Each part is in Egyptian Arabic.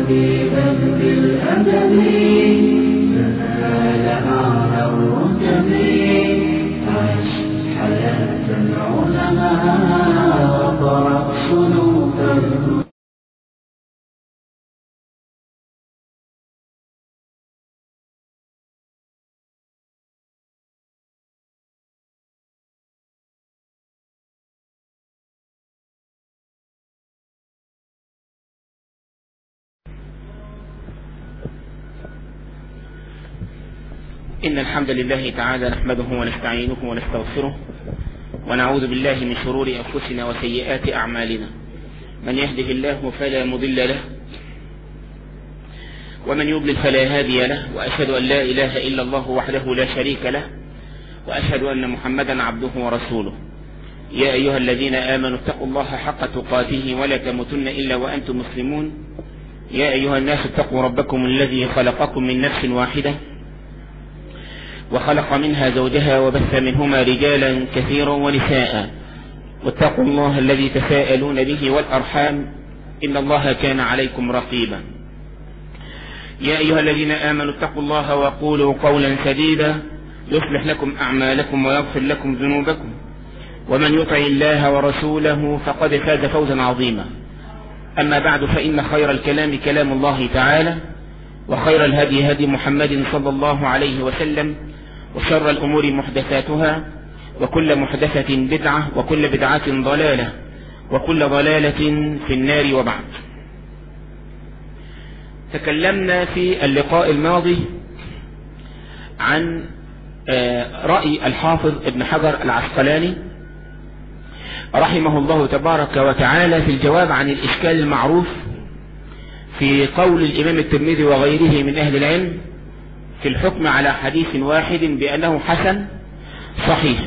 طبيبا بالأدب تنال أعلى الرتب عش حياة العلماء وقرأ صنوف الهدى إن الحمد لله تعالى نحمده ونستعينه ونستغفره ونعوذ بالله من شرور أنفسنا وسيئات أعمالنا من يهده الله فلا مضل له ومن يضلل فلا هادي له وأشهد أن لا إله إلا الله وحده لا شريك له وأشهد أن محمدا عبده ورسوله يا أيها الذين آمنوا اتقوا الله حق تقاته ولا تموتن إلا وأنتم مسلمون يا أيها الناس اتقوا ربكم الذي خلقكم من نفس واحدة وخلق منها زوجها وبث منهما رجالا كثيرا ونساء واتقوا الله الذي تساءلون به والأرحام إن الله كان عليكم رقيبا يا أيها الذين آمنوا اتقوا الله وقولوا قولا سديدا يصلح لكم أعمالكم ويغفر لكم ذنوبكم ومن يطع الله ورسوله فقد فاز فوزا عظيما أما بعد فإن خير الكلام كلام الله تعالى وخير الهدي هدي محمد صلى الله عليه وسلم وشر الأمور محدثاتها وكل محدثة بدعة وكل بدعة ضلالة وكل ضلالة في النار وبعد تكلمنا في اللقاء الماضي عن رأي الحافظ ابن حجر العسقلاني رحمه الله تبارك وتعالى في الجواب عن الإشكال المعروف في قول الإمام الترمذي وغيره من أهل العلم في الحكم على حديث واحد بأنه حسن صحيح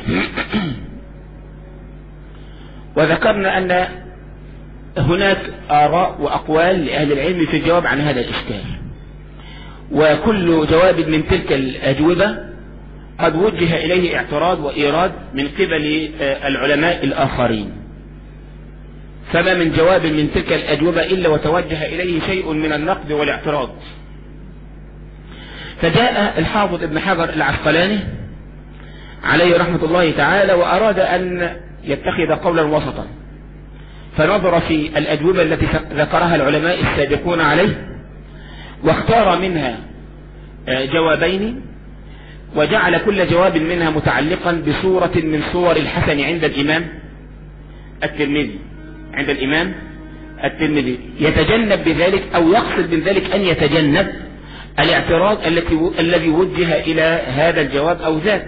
وذكرنا أن هناك آراء وأقوال لأهل العلم في الجواب عن هذا الإشكال وكل جواب من تلك الأجوبة قد وجه إليه اعتراض وإيراد من قبل العلماء الآخرين فما من جواب من تلك الأجوبة إلا وتوجه إليه شيء من النقد والاعتراض فجاء الحافظ ابن حجر العسقلاني عليه رحمة الله تعالى وأراد أن يتخذ قولا وسطا فنظر في الأجوبة التي ذكرها العلماء السابقون عليه واختار منها جوابين وجعل كل جواب منها متعلقا بصورة من صور الحسن عند الإمام الترمذي عند الإمام الترمذي يتجنب بذلك أو يقصد من ذلك أن يتجنب الاعتراض التي الذي وجه إلى هذا الجواب أو ذاك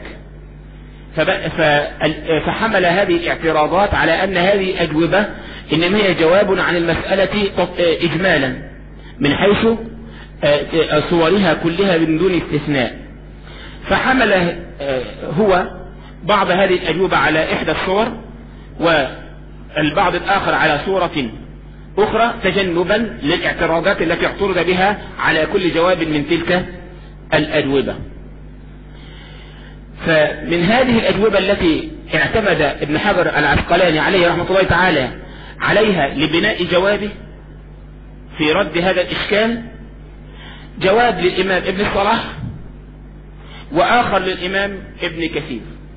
فحمل هذه الاعتراضات على أن هذه أجوبة إنما هي جواب عن المسألة إجمالا من حيث صورها كلها من دون استثناء فحمل هو بعض هذه الأجوبة على إحدى الصور والبعض الآخر على صورة أخرى تجنبا للاعتراضات التي اعترض بها على كل جواب من تلك الأجوبة فمن هذه الأجوبة التي اعتمد ابن حجر العسقلاني عليه رحمة الله تعالى عليها لبناء جوابه في رد هذا الإشكال جواب للإمام ابن الصلاح وآخر للإمام ابن كثير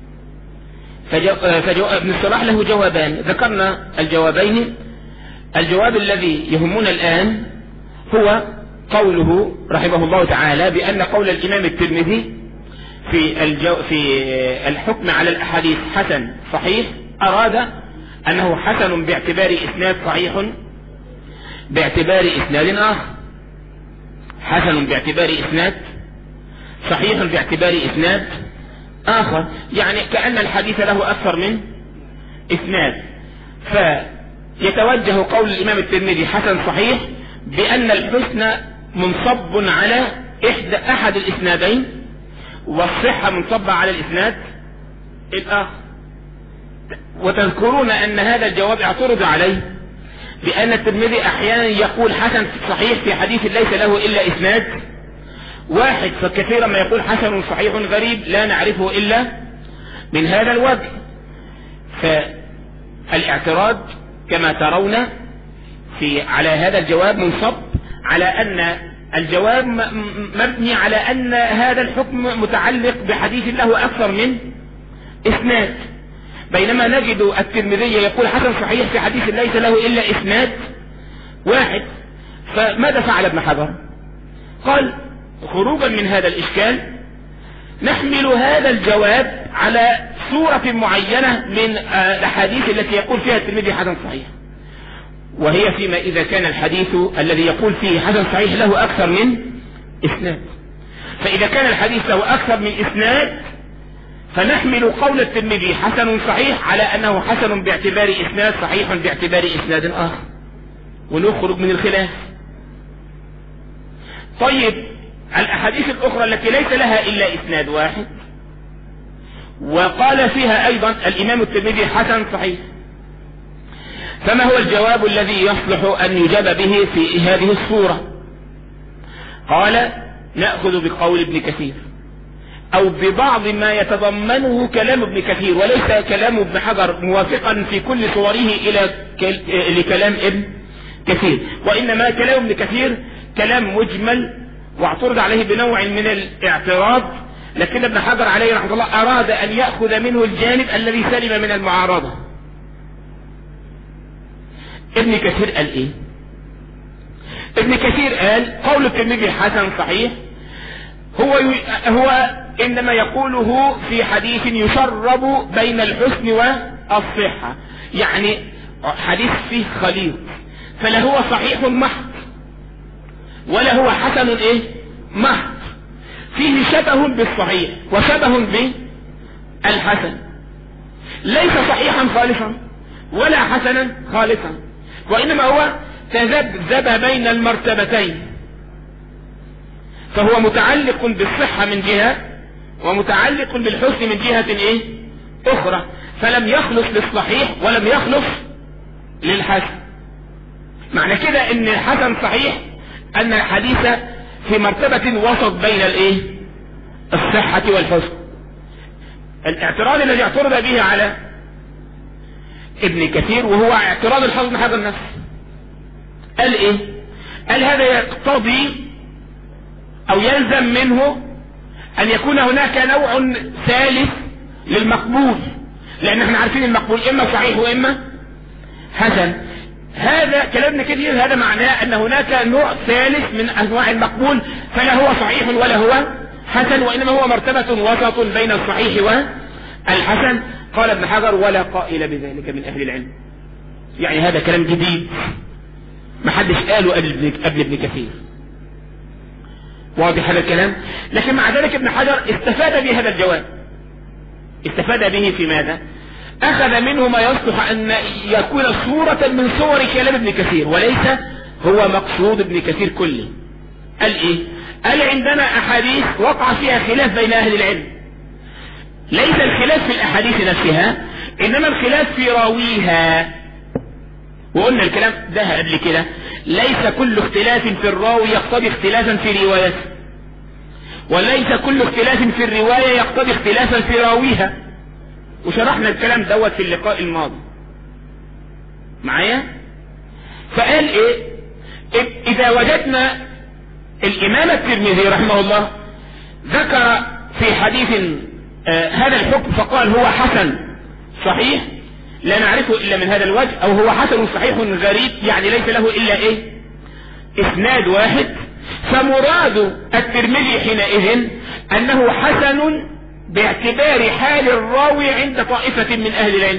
فابن الصلاح له جوابان ذكرنا الجوابين الجواب الذي يهمنا الآن هو قوله رحمه الله تعالى بأن قول الإمام الترمذي في, الجو في الحكم على الأحاديث حسن صحيح أراد أنه حسن باعتبار إسناد صحيح باعتبار إسناد آخر حسن باعتبار إسناد صحيح باعتبار إسناد آخر يعني كأن الحديث له أكثر من إسناد فيتوجه قول الإمام الترمذي حسن صحيح بأن الحسن منصب على إحدى أحد الإسنادين والصحة منصبة على الإسناد الآخر وتذكرون أن هذا الجواب اعترض عليه بأن الترمذي أحيانا يقول حسن صحيح في حديث ليس له إلا إسناد واحد فكثيرا ما يقول حسن صحيح غريب لا نعرفه إلا من هذا الوجه فالاعتراض كما ترون في على هذا الجواب منصب على ان الجواب مبني على ان هذا الحكم متعلق بحديث له اكثر من اسناد بينما نجد الترمذي يقول حسن صحيح في حديث ليس له الا اسناد واحد فماذا فعل ابن حجر قال خروجا من هذا الاشكال نحمل هذا الجواب على صورة معينة من الاحاديث التي يقول فيها الترمذي حسن صحيح وهي فيما اذا كان الحديث الذي يقول فيه حسن صحيح له اكثر من اسناد فاذا كان الحديث له اكثر من اسناد فنحمل قول الترمذي حسن صحيح على انه حسن باعتبار اسناد صحيح باعتبار اسناد اخر ونخرج من الخلاف طيب الاحاديث الاخرى التي ليس لها الا اسناد واحد وقال فيها ايضا الامام الترمذي حسن صحيح فما هو الجواب الذي يصلح ان يجاب به في هذه الصورة قال نأخذ بقول ابن كثير او ببعض ما يتضمنه كلام ابن كثير وليس كلام ابن حجر موافقا في كل صوره الى لكلام ابن كثير وانما كلام ابن كثير كلام مجمل واعترض عليه بنوع من الاعتراض لكن ابن حجر عليه رحمه الله اراد ان يأخذ منه الجانب الذي سلم من المعارضة ابن كثير قال ايه ابن كثير قال قول الترمذي حسن صحيح هو هو انما يقوله في حديث يشرب بين الحسن والصحة يعني حديث فيه خليط فلا هو صحيح محض ولا هو حسن ايه محض فيه شبه بالصحيح وشبه بالحسن ليس صحيحا خالصا ولا حسنا خالصا وانما هو تذبذب بين المرتبتين فهو متعلق بالصحة من جهة ومتعلق بالحسن من جهة ايه اخرى فلم يخلص للصحيح ولم يخلص للحسن معنى كده ان الحسن صحيح ان الحديث في مرتبة وسط بين الايه الصحة والحسن الاعتراض الذي اعترض به على ابن كثير وهو اعتراض الحافظ بن حجر نفسه قال ايه قال هذا يقتضي او يلزم منه ان يكون هناك نوع ثالث للمقبول لان احنا عارفين المقبول اما صحيح واما حسن هذا كلام ابن كثير هذا معناه ان هناك نوع ثالث من انواع المقبول فلا هو صحيح ولا هو حسن وانما هو مرتبة وسط بين الصحيح والحسن قال ابن حجر ولا قائل بذلك من اهل العلم يعني هذا كلام جديد ما حدش قاله قبل ابن كثير واضح هذا الكلام لكن مع ذلك ابن حجر استفاد بهذا الجواب استفاد به في ماذا اخذ منه ما يصلح ان يكون صورة من صور كلام ابن كثير وليس هو مقصود ابن كثير كله قال ايه قال عندنا احاديث وقع فيها خلاف بين اهل العلم ليس الخلاف في الاحاديث نفسها انما الخلاف في راويها وقلنا الكلام ده قبل كده ليس كل اختلاف في الراوي يقتضي اختلافا في روايته وليس كل اختلاف في الرواية يقتضي اختلافا في راويها وشرحنا الكلام دوت في اللقاء الماضي معايا فقال ايه اذا وجدنا الامام الترمذي رحمه الله ذكر في حديث آه هذا الحكم فقال هو حسن صحيح لا نعرفه الا من هذا الوجه او هو حسن صحيح غريب يعني ليس له الا ايه اسناد واحد فمراد الترمذي حينئذ انه حسن باعتبار حال الراوي عند طائفة من اهل العلم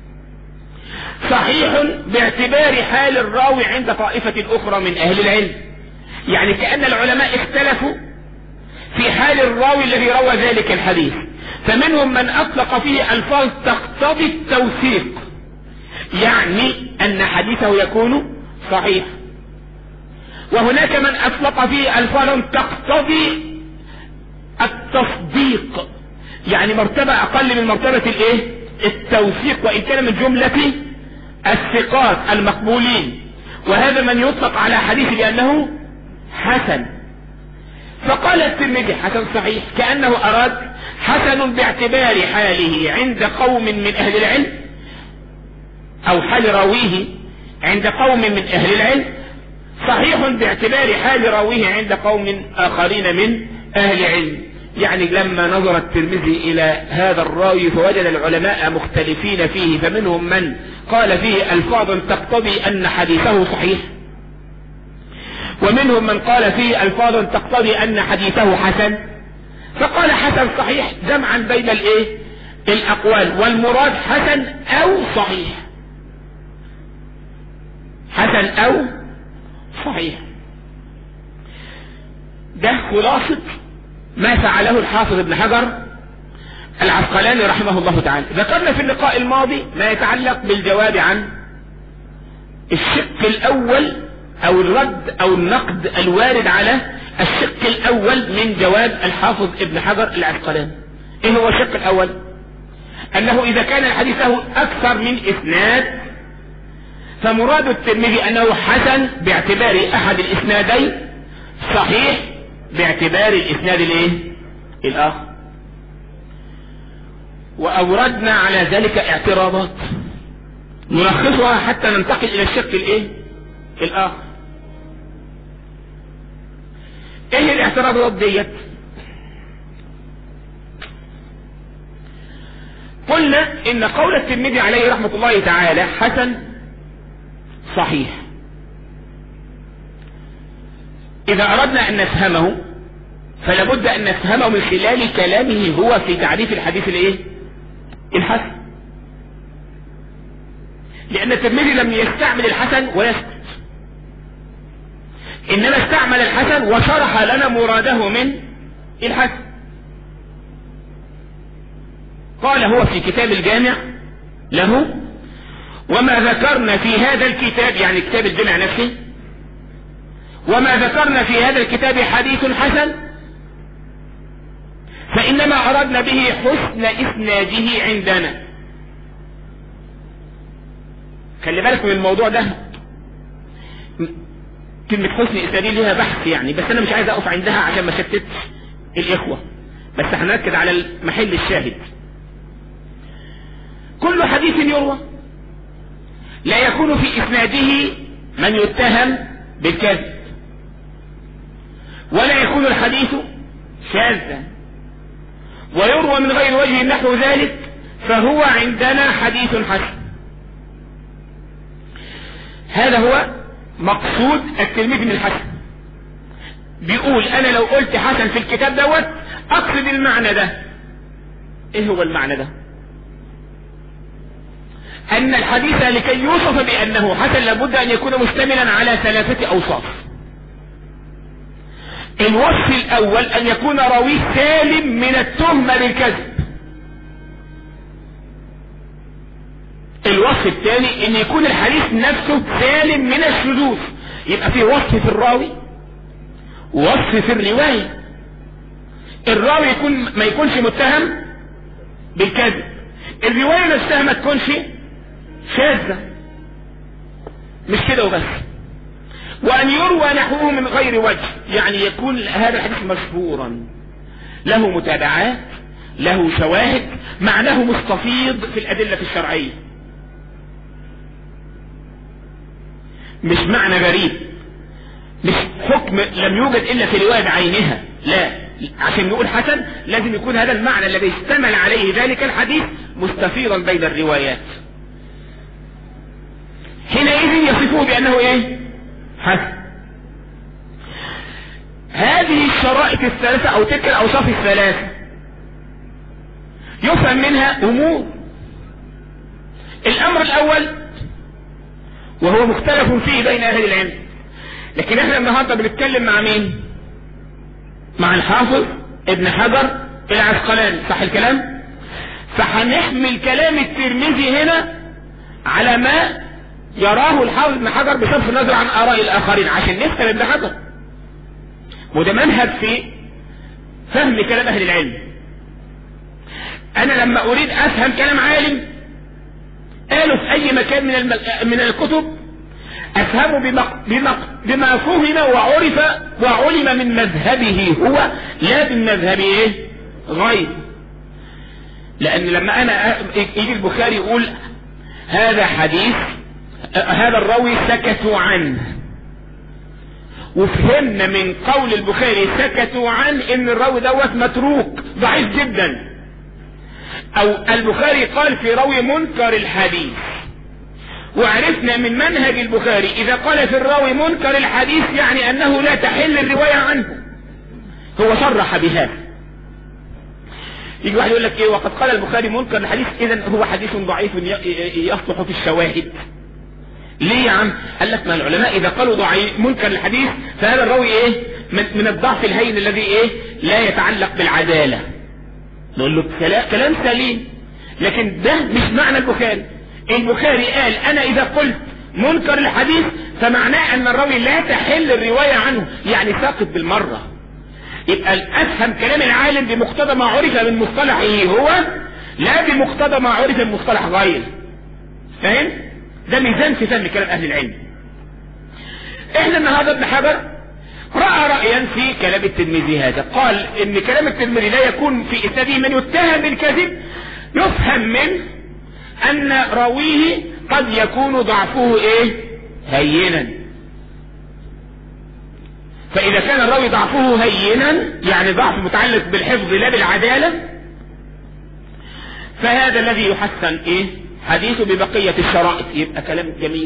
صحيح باعتبار حال الراوي عند طائفة اخرى من اهل العلم يعني كأن العلماء اختلفوا في حال الراوي الذي روى ذلك الحديث فمنهم من اطلق فيه الفاظ تقتضي التوثيق يعني ان حديثه يكون صحيح وهناك من اطلق فيه الفاظ تقتضي التصديق يعني مرتبة اقل من مرتبة الايه التوثيق وان كان من جملة الثقات المقبولين وهذا من يطلق على حديث بانه حسن فقال الترمذي حسن صحيح كأنه أراد حسن باعتبار حاله عند قوم من أهل العلم أو حال راويه عند قوم من أهل العلم صحيح باعتبار حال راويه عند قوم آخرين من أهل علم يعني لما نظر الترمذي إلى هذا الراوي فوجد العلماء مختلفين فيه فمنهم من قال فيه ألفاظ تقتضي أن حديثه صحيح ومنهم من قال فيه ألفاظ تقتضي أن حديثه حسن فقال حسن صحيح جمعا بين الايه الأقوال والمراد حسن أو صحيح حسن أو صحيح ده خلاصة ما فعله الحافظ ابن حجر العسقلاني رحمه الله تعالى ذكرنا في اللقاء الماضي ما يتعلق بالجواب عن الشق الأول أو الرد أو النقد الوارد على الشق الأول من جواب الحافظ ابن حجر العسقلاني إيه هو الشق الأول أنه إذا كان الحديث له أكثر من إسناد فمراد الترمذي أنه حسن باعتبار أحد الإسنادين صحيح باعتبار الإسناد الإيه؟ الآخر وأوردنا على ذلك اعتراضات نلخصها حتى ننتقل إلى الشق الإيه؟ الآخر إيه الاعتراضات ديت؟ قلنا إن قول الترمذي عليه رحمة الله تعالى حسن صحيح إذا أردنا أن نفهمه فلا بد أن نفهمه من خلال كلامه هو في تعريف الحديث الإيه؟ الحسن لأن الترمذي لم يستعمل الحسن ويسكت إنما استعمل الحسن وشرح لنا مراده من الحسن قال هو في كتاب الجامع له وما ذكرنا في هذا الكتاب يعني كتاب الجامع نفسه وما ذكرنا في هذا الكتاب حديث حسن فإنما أردنا به حسن إسناده عندنا خلي بالك من الموضوع ده كلمة حسن إسناده لها بحث يعني بس أنا مش عايز أقف عندها عشان ما شتتش الإخوة بس هنركز على المحل الشاهد كل حديث يروى لا يكون في إسناده من يتهم بالكذب ولا يكون الحديث شاذا ويروى من غير وجه نحو ذلك فهو عندنا حديث حسن هذا هو مقصود التلميذ من الحسن بيقول انا لو قلت حسن في الكتاب دوت اقصد المعنى ده ايه هو المعنى ده ان الحديث لكي يوصف بانه حسن لابد ان يكون مشتملا على ثلاثة اوصاف الوصف الاول ان يكون راويه سالم من التهمة بالكذب الوصف الثاني ان يكون الحديث نفسه سالم من الشذوذ يبقى في وصف في الراوي ووصف في الرواية الراوي يكون ما يكونش متهم بالكذب الرواية نفسها ما تكونش شاذة مش كده وبس وأن يروى نحوه من غير وجه يعني يكون هذا الحديث مشهورا له متابعات له شواهد معناه مستفيض في الأدلة الشرعية مش معنى غريب مش حكم لم يوجد إلا في رواية بعينها لا عشان نقول حسن لازم يكون هذا المعنى الذي اشتمل عليه ذلك الحديث مستفيضا بين الروايات حينئذ يصفه بأنه ايه حسن هذه الشرائط الثلاثة او تلك الاوصاف الثلاثة يفهم منها امور الامر الاول وهو مختلف فيه بين اهل العلم لكن احنا النهاردة بنتكلم مع مين مع الحافظ ابن حجر العسقلاني صح الكلام فهنحمل كلام الترمذي هنا على ما يراه الحافظ ابن حجر بصرف النظر عن اراء الاخرين عشان نفهم ابن حجر وده منهج في فهم كلام اهل العلم انا لما اريد افهم كلام عالم قالوا في اي مكان من المل... من الكتب افهمه بما... بما... بما فهم وعرف وعلم من مذهبه هو لا من مذهب ايه غير لان لما انا يجي البخاري يقول هذا حديث هذا الراوي سكتوا عنه وفهمنا من قول البخاري سكتوا عن ان الراوي دوت متروك ضعيف جدا او البخاري قال في راوي منكر الحديث وعرفنا من منهج البخاري اذا قال في الراوي منكر الحديث يعني انه لا تحل الرواية عنه هو صرح بهذا يجي واحد يقول لك ايه وقد قال البخاري منكر الحديث اذا هو حديث ضعيف يصلح في الشواهد ليه يا عم قال لك ما العلماء اذا قالوا ضعيف منكر الحديث فهذا الراوي ايه من, من الضعف الهين الذي ايه لا يتعلق بالعدالة نقول له كلام سليم لكن ده مش معنى البخاري البخاري قال انا اذا قلت منكر الحديث فمعناه ان الراوي لا تحل الرواية عنه يعني ساقط بالمرة يبقى الافهم كلام العالم بمقتضى ما عرف من مصطلحه هو لا بمقتضى ما عرف من مصطلح غيره فاهم ده ميزان في فهم كلام اهل العلم احنا النهارده ابن حجر راى رايا في كلام الترمذي هذا قال ان كلام الترمذي لا يكون في اسناده من يتهم بالكذب يفهم منه ان راويه قد يكون ضعفه ايه هينا فاذا كان الراوي ضعفه هينا يعني ضعف متعلق بالحفظ لا بالعدالة فهذا الذي يحسن ايه حديثه ببقية الشرائط يبقى كلام جميل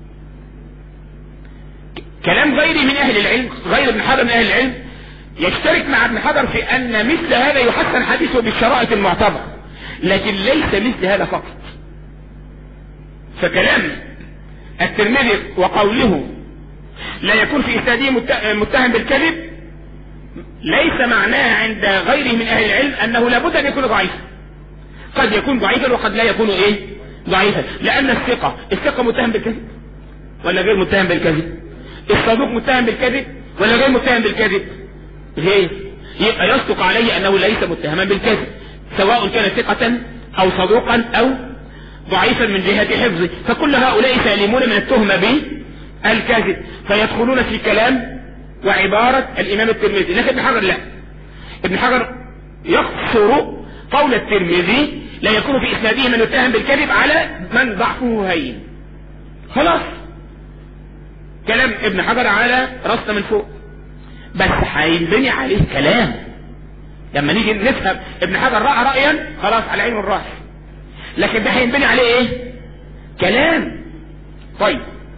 كلام غيري من اهل العلم غير ابن حجر من اهل العلم يشترك مع ابن حجر في ان مثل هذا يحسن حديثه بالشرائط المعتبرة لكن ليس مثل هذا فقط فكلام الترمذي وقوله لا يكون في اسناده متهم بالكذب ليس معناه عند غيره من اهل العلم انه لابد ان يكون ضعيفا قد يكون ضعيفا وقد لا يكون ايه ضعيفا لان الثقة الثقة متهم بالكذب ولا غير متهم بالكذب الصدوق متهم بالكذب ولا غير متهم بالكذب غير يبقى يصدق عليه انه ليس متهما بالكذب سواء كان ثقة او صدوقا او ضعيفا من جهة حفظه فكل هؤلاء سالمون من التهمة بالكذب فيدخلون في كلام وعبارة الامام الترمذي لكن ابن حجر لا ابن حجر يقصر قول الترمذي لا يكون في اسناده من يتهم بالكذب على من ضعفه هين خلاص كلام ابن حجر على راسنا من فوق بس هينبني عليه كلام لما نيجي نفهم ابن حجر رأى رأيا خلاص على عين الراس لكن ده هينبني عليه ايه كلام طيب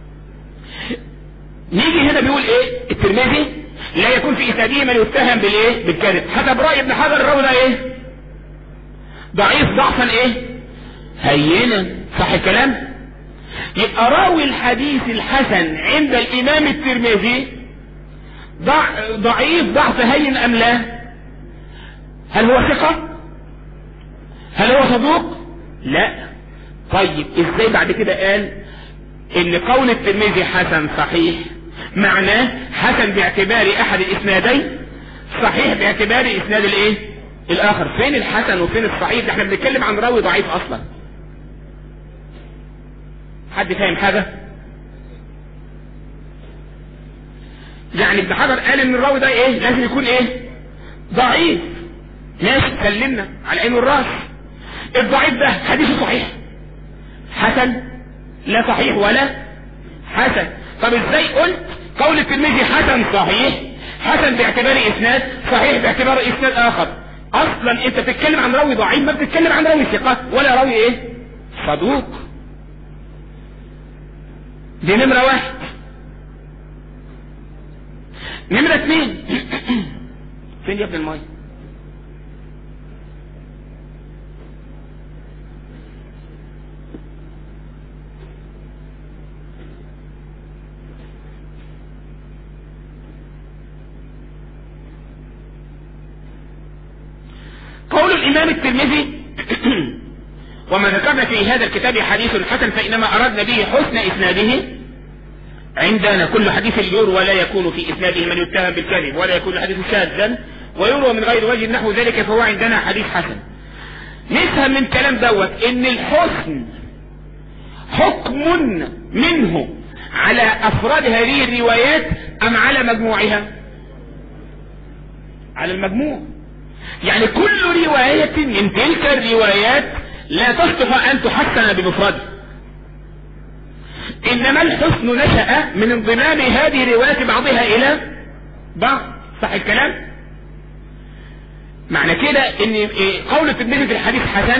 نيجي هنا بيقول ايه الترمذي لا يكون في اسناده من يتهم بالايه بالكذب حسب رأي ابن حجر الراوي ده ايه ضعيف ضعفا ايه هينا صح الكلام يبقى راوي الحديث الحسن عند الامام الترمذي ضع ضعيف ضعف هين ام لا هل هو ثقة هل هو صدوق لا طيب ازاي بعد كده قال ان قول الترمذي حسن صحيح معناه حسن باعتبار احد الاسنادين صحيح باعتبار اسناد الايه الاخر فين الحسن وفين الصحيح ده احنا بنتكلم عن راوي ضعيف اصلا حد فاهم حاجة يعني ابن حجر قال ان الراوي ده ايه لازم يكون ايه ضعيف ماشي اتكلمنا على عين الراس الضعيف ده حديثه صحيح حسن لا صحيح ولا حسن طب ازاي قلت قول الترمذي حسن صحيح حسن باعتبار اسناد صحيح باعتبار اسناد اخر اصلا انت بتتكلم عن راوي ضعيف ما بتتكلم عن راوي ثقة ولا راوي ايه صدوق دي نمرة واحد نمرة اثنين فين يا ابن الماي قول الامام الترمذي وما ذكرنا في هذا الكتاب حديث حسن فإنما أردنا به حسن إسناده عندنا كل حديث يروى ولا يكون في إسناده من يتهم بالكذب ولا يكون الحديث شاذا ويروى من غير وجه نحو ذلك فهو عندنا حديث حسن نفهم من كلام دوت ان الحسن حكم منه على افراد هذه الروايات ام على مجموعها على المجموع يعني كل رواية من تلك الروايات لا تصلح ان تحسن بمفرده انما الحسن نشأ من انضمام هذه الروايات بعضها الى بعض صح الكلام معنى كده ان قول الترمذي في الحديث حسن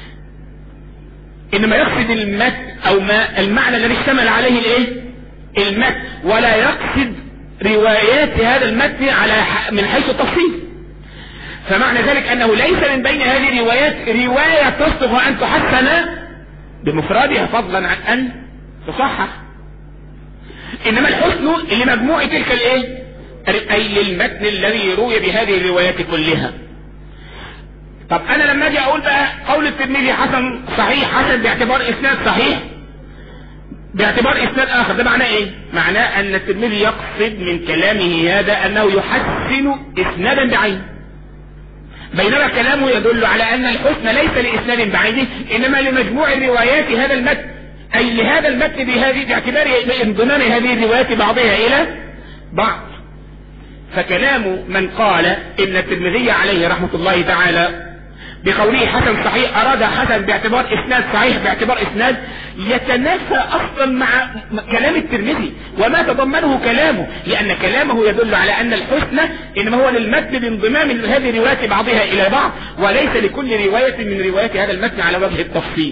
انما يقصد المت او ما المعنى الذي اشتمل عليه الايه المت ولا يقصد روايات هذا المتن على من حيث التفصيل فمعنى ذلك انه ليس من بين هذه الروايات رواية تصلح ان تحسن بمفردها فضلا عن ان تصحح انما الحسن لمجموع تلك الايه اي للمتن الذي روي بهذه الروايات كلها طب انا لما اجي اقول بقى قول الترمذي حسن صحيح حسن باعتبار اسناد صحيح باعتبار اسناد اخر ده معناه ايه معناه ان الترمذي يقصد من كلامه هذا انه يحسن اسنادا بعينه بينما كلامه يدل على ان الحسن ليس لاسناد بعينه انما لمجموع الروايات هذا المتن اي لهذا المتن بهذه باعتبار انضمام هذه الروايات بعضها الى بعض فكلام من قال ان الترمذي عليه رحمة الله تعالى بقوله حسن صحيح اراد حسن باعتبار اسناد صحيح باعتبار اسناد يتنافى اصلا مع كلام الترمذي وما تضمنه كلامه لان كلامه يدل على ان الحسن انما هو للمتن بانضمام هذه الروايات بعضها الى بعض وليس لكل رواية من روايات هذا المتن على وجه التفصيل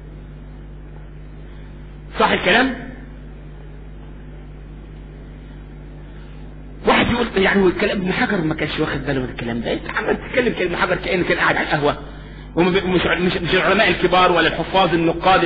صح الكلام واحد يقول يعني الكلام ابن حجر ما كانش واخد باله من الكلام ده انت عمال تتكلم كلمه حجر كانه كان قاعد على القهوه ومش مش مش العلماء الكبار ولا الحفاظ النقاد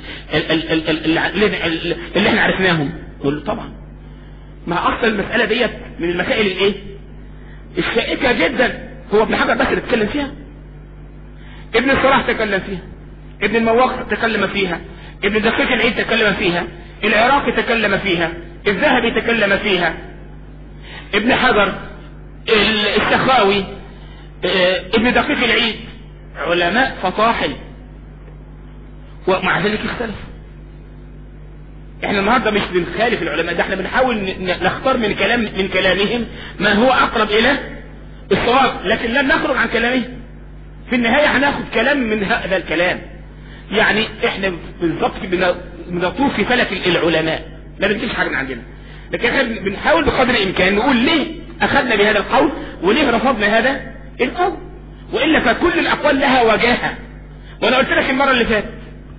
اللي احنا عرفناهم نقول له طبعا ما اصل المساله ديت من المسائل الايه الشائكه جدا هو ابن حجر بس اللي اتكلم فيها ابن الصلاح تكلم فيها ابن المواقف تكلم فيها ابن دقيق العيد تكلم فيها العراقي تكلم فيها الذهبي تكلم فيها ابن حجر السخاوي ابن دقيق العيد علماء فطاحل ومع ذلك اختلفوا احنا النهاردة مش بنخالف العلماء ده احنا بنحاول نختار من كلام من كلامهم ما هو اقرب الى الصواب لكن لن نخرج عن كلامهم في النهاية هناخد كلام من هذا الكلام يعني احنا بالضبط بنطوف في فلك العلماء لا بنجيش حاجة من عندنا لكن احنا بنحاول بقدر الامكان نقول ليه اخذنا بهذا القول وليه رفضنا هذا القول والا فكل الاقوال لها وجاهه وانا قلت لك المره اللي فاتت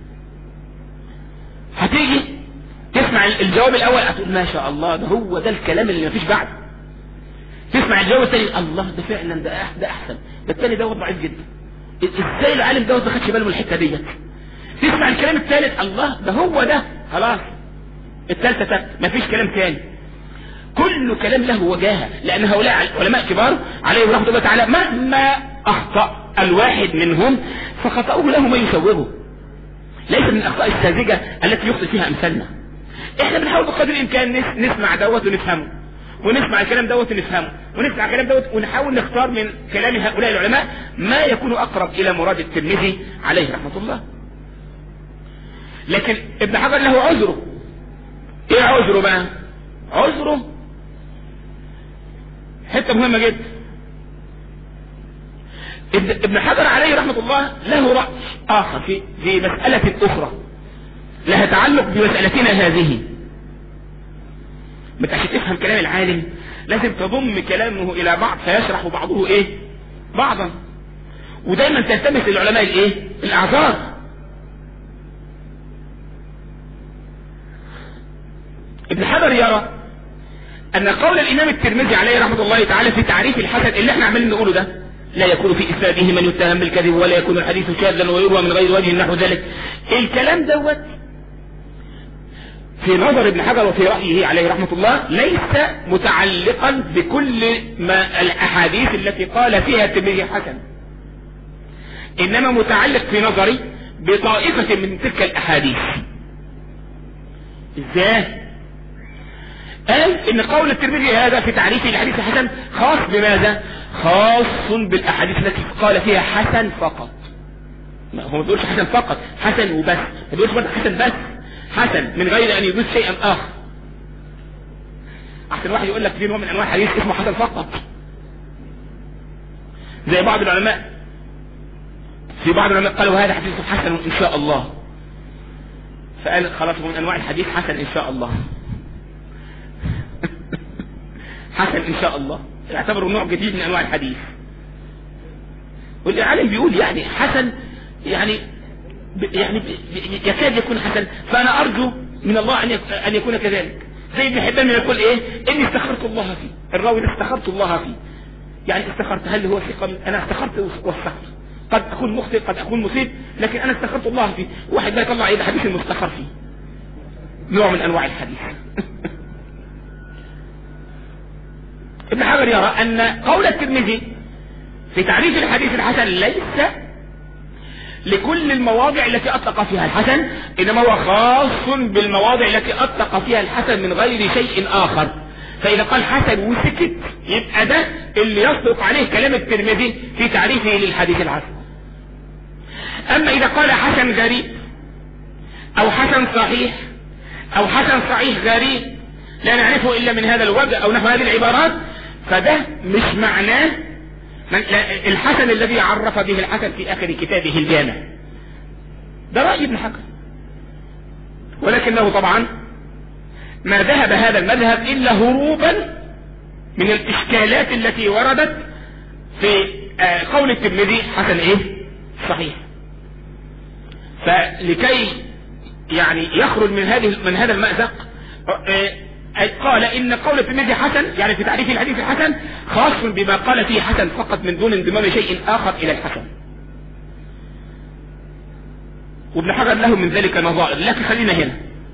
هتيجي تسمع الجواب الاول هتقول ما شاء الله ده هو ده الكلام اللي مفيش بعده تسمع الجواب الثاني الله ده فعلا ده ده احسن ده الثاني دوت ضعيف جدا ازاي العالم دوت ما خدش باله من الحته ديت تسمع الكلام الثالث الله ده هو ده خلاص الثالثة تالت مفيش كلام تاني كل كلام له وجاهة لأن هؤلاء علماء كبار عليهم رحمة الله تعالى مهما أخطأ الواحد منهم فخطأه له ما يسوغه ليس من الأخطاء الساذجة التي يخطئ فيها أمثالنا احنا بنحاول بقدر الإمكان نسمع دوت ونفهمه ونسمع الكلام دوت ونفهمه ونسمع الكلام دوت ونحاول نختار من كلام هؤلاء العلماء ما يكون أقرب إلى مراد الترمذي عليه رحمة الله لكن ابن حجر له عذره ايه عذره بقى عذره حتة مهمة جدا ابن حجر عليه رحمة الله له رأي آخر في, في مسألة أخرى لها تعلق بمسألتنا هذه عشان تفهم كلام العالم لازم تضم كلامه إلى بعض فيشرح بعضه إيه بعضا ودايما تلتمس للعلماء الإيه الأعذار ابن حجر يرى ان قول الامام الترمذي عليه رحمة الله تعالى في تعريف الحسن اللي احنا عمالين نقوله ده لا يكون في اسناده من يتهم بالكذب ولا يكون الحديث شاذا ويروى من غير وجه نحو ذلك الكلام دوت في نظر ابن حجر وفي رأيه عليه رحمة الله ليس متعلقا بكل ما الاحاديث التي قال فيها الترمذي حسن انما متعلق في نظري بطائفة من تلك الاحاديث ازاي قال ان قول الترمذي هذا في تعريف الحديث الحسن خاص بماذا خاص بالاحاديث التي قال فيها حسن فقط هو ما بيقولش حسن فقط حسن وبس ما بيقولش برضه حسن بس حسن من غير ان يضيف شيئا اخر احسن واحد يقول لك في نوع من انواع الحديث اسمه حسن فقط زي بعض العلماء في بعض العلماء قالوا هذا حديث حسن ان شاء الله فقال خلاص من انواع الحديث حسن ان شاء الله حسن ان شاء الله يعتبره نوع جديد من انواع الحديث والعالم بيقول يعني حسن يعني يعني يكاد يكون حسن فانا ارجو من الله ان ان يكون كذلك زي ابن حبان يقول ايه اني استخرت الله فيه الراوي استخرت الله فيه يعني استخرت هل هو ثقه انا استخرت واستخرت قد اكون مخطئ قد اكون مصيب لكن انا استخرت الله فيه واحد لا يطلع ايه حديث المستخر فيه نوع من انواع الحديث ابن حجر يرى ان قول الترمذي في تعريف الحديث الحسن ليس لكل المواضع التي أطلق فيها الحسن إنما هو خاص بالمواضع التي أطلق فيها الحسن من غير شيء آخر فإذا قال حسن وسكت يبقى ده اللي يصدق عليه كلام الترمذي في تعريفه للحديث الحسن أما إذا قال حسن غريب أو حسن صحيح أو حسن صحيح غريب لا نعرفه إلا من هذا الوجه أو نحو هذه العبارات فده مش معناه الحسن الذي عرف به الحسن في آخر كتابه الجامع ده رأي ابن حجر ولكنه طبعا ما ذهب هذا المذهب إلا هروبا من الإشكالات التي وردت في قول الترمذي حسن إيه صحيح فلكي يعني يخرج من هذه من هذا المأزق قال ان قول الترمذي حسن يعني في تعريف الحديث الحسن خاص بما قال فيه حسن فقط من دون انضمام شيء اخر الى الحسن وابن حجر له من ذلك نظائر لكن خلينا هنا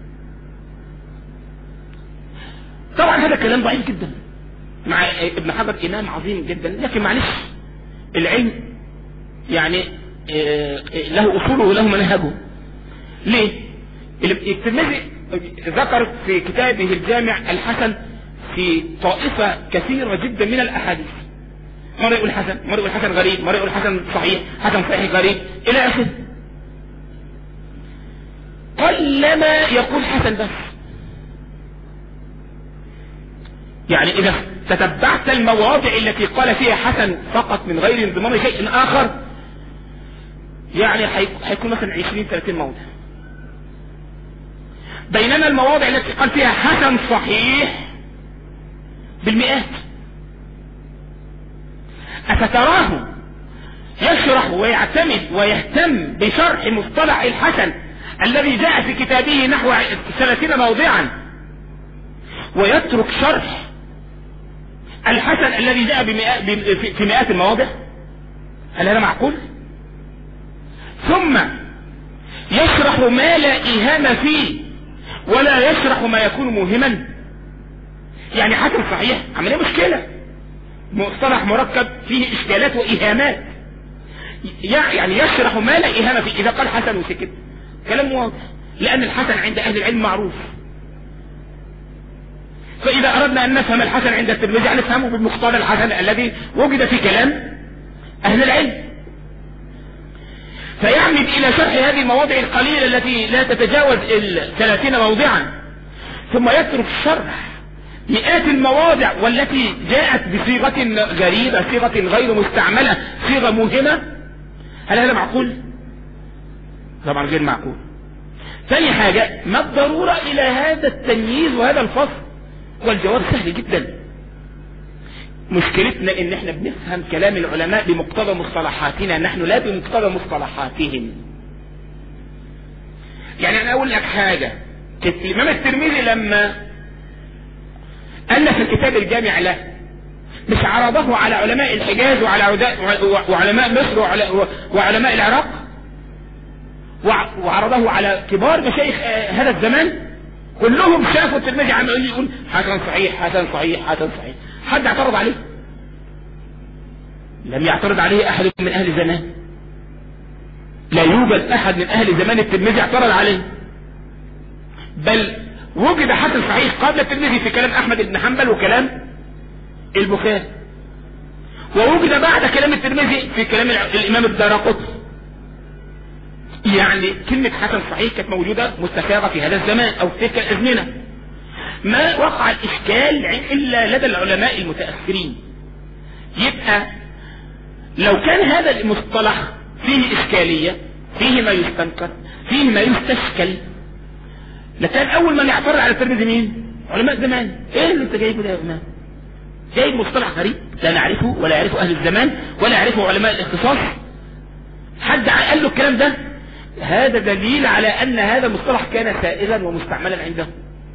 طبعا هذا كلام ضعيف جدا مع ابن حجر امام عظيم جدا لكن معلش العلم يعني له اصوله وله منهجه ليه الترمذي ذكر في كتابه الجامع الحسن في طائفة كثيرة جدا من الأحاديث مرة يقول حسن مرة يقول حسن غريب مرة يقول حسن صحيح حسن صحيح غريب إلى آخره قلما يقول حسن بس يعني إذا تتبعت المواضع التي قال فيها حسن فقط من غير انضمام شيء آخر يعني حيكون مثلا 20 30 موضع بينما المواضع التي قال فيها حسن صحيح بالمئات أفتراه يشرح ويعتمد ويهتم بشرح مصطلح الحسن الذي جاء في كتابه نحو ثلاثين موضعا ويترك شرح الحسن الذي جاء في مئات المواضع هل هذا معقول ثم يشرح ما لا إهانة فيه ولا يشرح ما يكون موهما يعني حسن صحيح عملية مشكلة مصطلح مركب فيه اشكالات واهامات يعني يشرح ما لا اهانة فيه اذا قال حسن وسكت كلام واضح لان الحسن عند اهل العلم معروف فاذا اردنا ان نفهم الحسن عند الترمذي نفهمه بالمقتضى الحسن الذي وجد في كلام اهل العلم فيعمد الى شرح هذه المواضع القليلة التي لا تتجاوز الثلاثين موضعا ثم يترك شرح مئات المواضع والتي جاءت بصيغة غريبة صيغة غير مستعملة صيغة موهمة هل هذا معقول طبعا غير معقول ثاني حاجة ما الضرورة الى هذا التمييز وهذا الفصل والجواب سهل جدا مشكلتنا ان احنا بنفهم كلام العلماء بمقتضى مصطلحاتنا نحن لا بمقتضى مصطلحاتهم يعني انا اقول لك حاجة الامام الترمذي لما الف الكتاب الجامع له مش عرضه على علماء الحجاز وعلى وعلماء مصر وعلماء العراق وعرضه على كبار مشايخ هذا الزمان كلهم شافوا الترمذي عمال يقول حسن صحيح حسن صحيح حسن صحيح حد اعترض عليه لم يعترض عليه احد من اهل زمان لا يوجد احد من اهل زمان الترمذي اعترض عليه بل وجد حسن صحيح قبل الترمذي في كلام احمد بن حنبل وكلام البخاري ووجد بعد كلام الترمذي في كلام الامام الدارقطني يعني كلمة حسن صحيح كانت موجودة مستفاضة في هذا الزمان او في تلك الازمنة ما وقع الاشكال الا لدى العلماء المتأخرين يبقى لو كان هذا المصطلح فيه اشكالية فيه ما يستنكر فيه ما يستشكل لكن اول من يعترض على الترمذي مين علماء زمان ايه اللي انت جايبه ده يا ابناء جايب مصطلح غريب لا نعرفه ولا يعرفه اهل الزمان ولا يعرفه علماء الاختصاص حد قال له الكلام ده هذا دليل على ان هذا المصطلح كان سائغا ومستعملا عندهم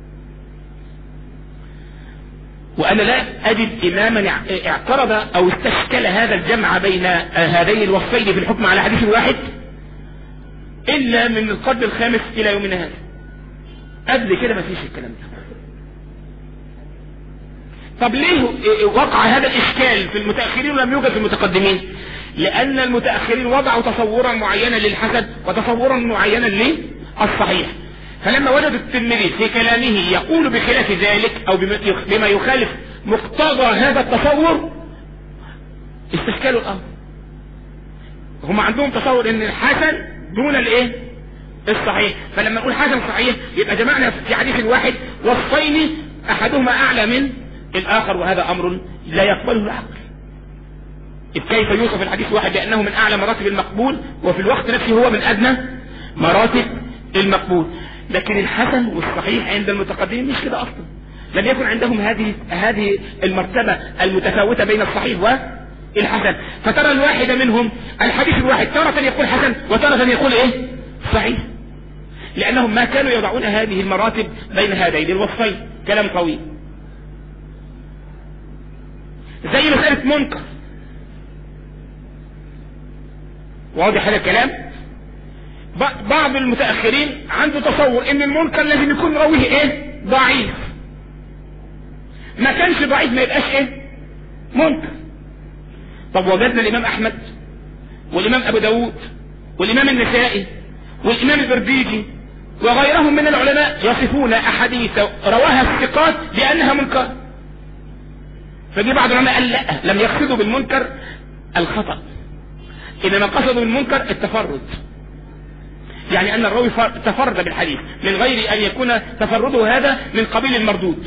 وانا لا اجد اماما اعترض او استشكل هذا الجمع بين هذين الوصفين في الحكم على حديث واحد الا من القرن الخامس الى يومنا هذا قبل كده ما فيش الكلام ده طب ليه وقع هذا الاشكال في المتاخرين ولم يوجد في المتقدمين لان المتاخرين وضعوا تصورا معينا للحسن وتصورا معينا للصحيح فلما وجدوا الترمذي في كلامه يقول بخلاف ذلك او بما يخالف مقتضى هذا التصور استشكلوا الامر هم عندهم تصور ان الحسن دون الايه الصحيح فلما نقول حسن صحيح يبقى جمعنا في حديث واحد وصفين احدهما اعلى من الاخر وهذا امر لا يقبله العقل إذ كيف يوصف الحديث واحد بأنه من أعلى مراتب المقبول وفي الوقت نفسه هو من أدنى مراتب المقبول لكن الحسن والصحيح عند المتقدمين مش كده أصلا لم يكن عندهم هذه هذه المرتبة المتفاوتة بين الصحيح والحسن فترى الواحد منهم الحديث الواحد تارة يقول حسن وتارة يقول ايه صحيح لأنهم ما كانوا يضعون هذه المراتب بين هذين الوصفين كلام قوي زي مسألة منكر واضح هذا الكلام بعض المتأخرين عنده تصور ان المنكر لازم يكون راويه ايه ضعيف ما كانش ضعيف ما يبقاش ايه منكر طب وجدنا الامام احمد والامام ابو داود والامام النسائي والامام البرديجي وغيرهم من العلماء يصفون احاديث رواها الثقات بانها منكر فجي بعض العلماء قال لا لم يقصدوا بالمنكر الخطأ انما قصدوا بالمنكر التفرد يعني ان الراوي تفرد بالحديث من غير ان يكون تفرده هذا من قبيل المردود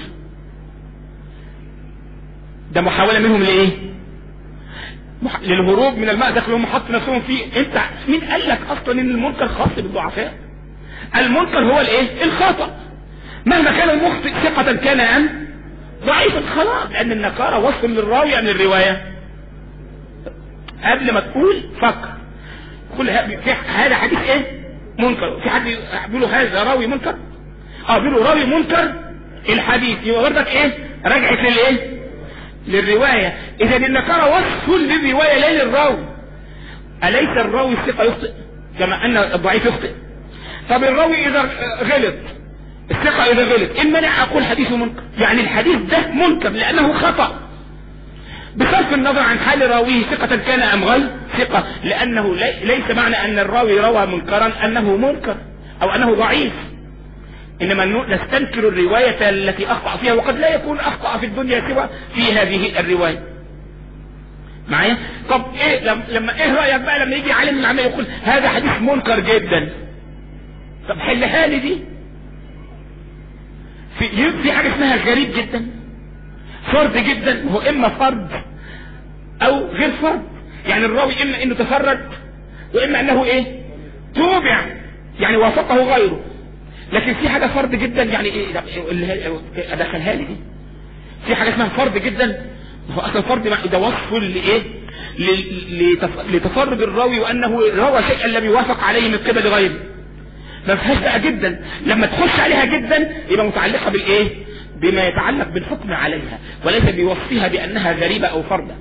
ده محاولة منهم لايه مح... للهروب من المأزق اللي هم حط نفسهم فيه انت مين قال لك اصلا ان المنكر خاص بالضعفاء المنكر هو الايه الخطأ مهما كان المخطئ ثقة كان ام ضعيفا خلاص لان النكارة وصف للراوي عن الرواية قبل ما تقول فكر كل هذا حديث ايه منكر في حد بيقولوا هذا راوي منكر اه بيقولوا راوي منكر الحديث يبقى برضك ايه رجعت للايه للرواية اذا النكارة وصف للرواية لا للراوي اليس الراوي الثقة يخطئ كما ان الضعيف يخطئ طب الراوي اذا غلط الثقة اذا غلط ان منع اقول حديثه منكر يعني الحديث ده منكر لانه خطأ بصرف النظر عن حال راويه ثقة كان ام غير ثقة لانه ليس معنى ان الراوي روى منكرا انه منكر او انه ضعيف انما نستنكر الرواية التي اخطأ فيها وقد لا يكون اخطأ في الدنيا سوى في هذه الرواية معايا طب ايه لما ايه رأيك بقى لما يجي عالم من عمال يقول هذا حديث منكر جدا طب حلها لي دي في في حاجة اسمها غريب جدا فرد جدا هو اما فرد او غير فرد يعني الراوي اما انه تفرد واما انه ايه توبع يعني وافقه غيره لكن في حاجة فرد جدا يعني ايه ادخلها لي دي في حاجة اسمها فرد جدا هو اصلا فرد ده وصف لايه لتفرد الراوي وانه روى شيئا لم يوافق عليه من قبل غيره ما فيهاش بقى جدا لما تخش عليها جدا يبقى متعلقة بالايه بما يتعلق بالحكم عليها وليس بوصفها بانها غريبة او فردة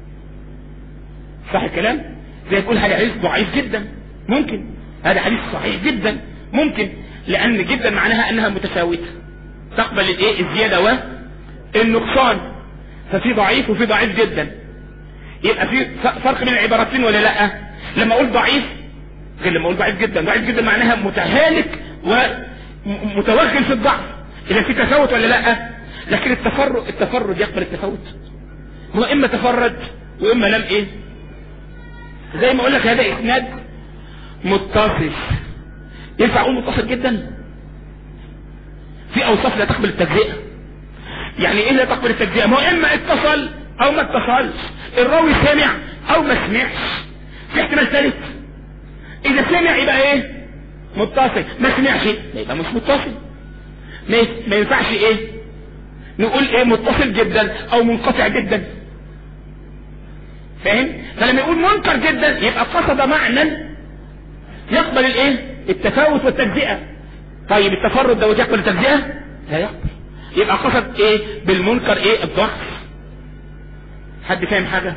صح الكلام زي يقول هذا حديث ضعيف جدا ممكن هذا حديث صحيح جدا ممكن لان جدا معناها انها متفاوتة تقبل الايه الزيادة والنقصان ففي ضعيف وفي ضعيف جدا يبقى في فرق بين العبارتين ولا لا لما اقول ضعيف غير لما اقول ضعيف جدا ضعيف جدا معناها متهالك ومتوغل في الضعف اذا في تفاوت ولا لا لكن التفرد التفرد يقبل التفاوت هو اما تفرد واما لم ايه زي ما اقول لك هذا اسناد متصل ينفع اقول متصل جدا في اوصاف لا تقبل التجزئه يعني ايه لا تقبل التجزئه ما هو اما اتصل او ما اتصلش الراوي سمع او ما سمعش في احتمال ثالث اذا سمع يبقى ايه متصل ما سمعش يبقى مش متصل ما ينفعش ايه نقول ايه متصل جدا او منقطع جدا فاهم فلما يقول منكر جدا يبقى قصد معنى يقبل الايه التفاوت والتجزئة طيب التفرد ده يقبل التجزئة لا يقبل يبقى قصد ايه بالمنكر ايه الضعف حد فاهم حاجة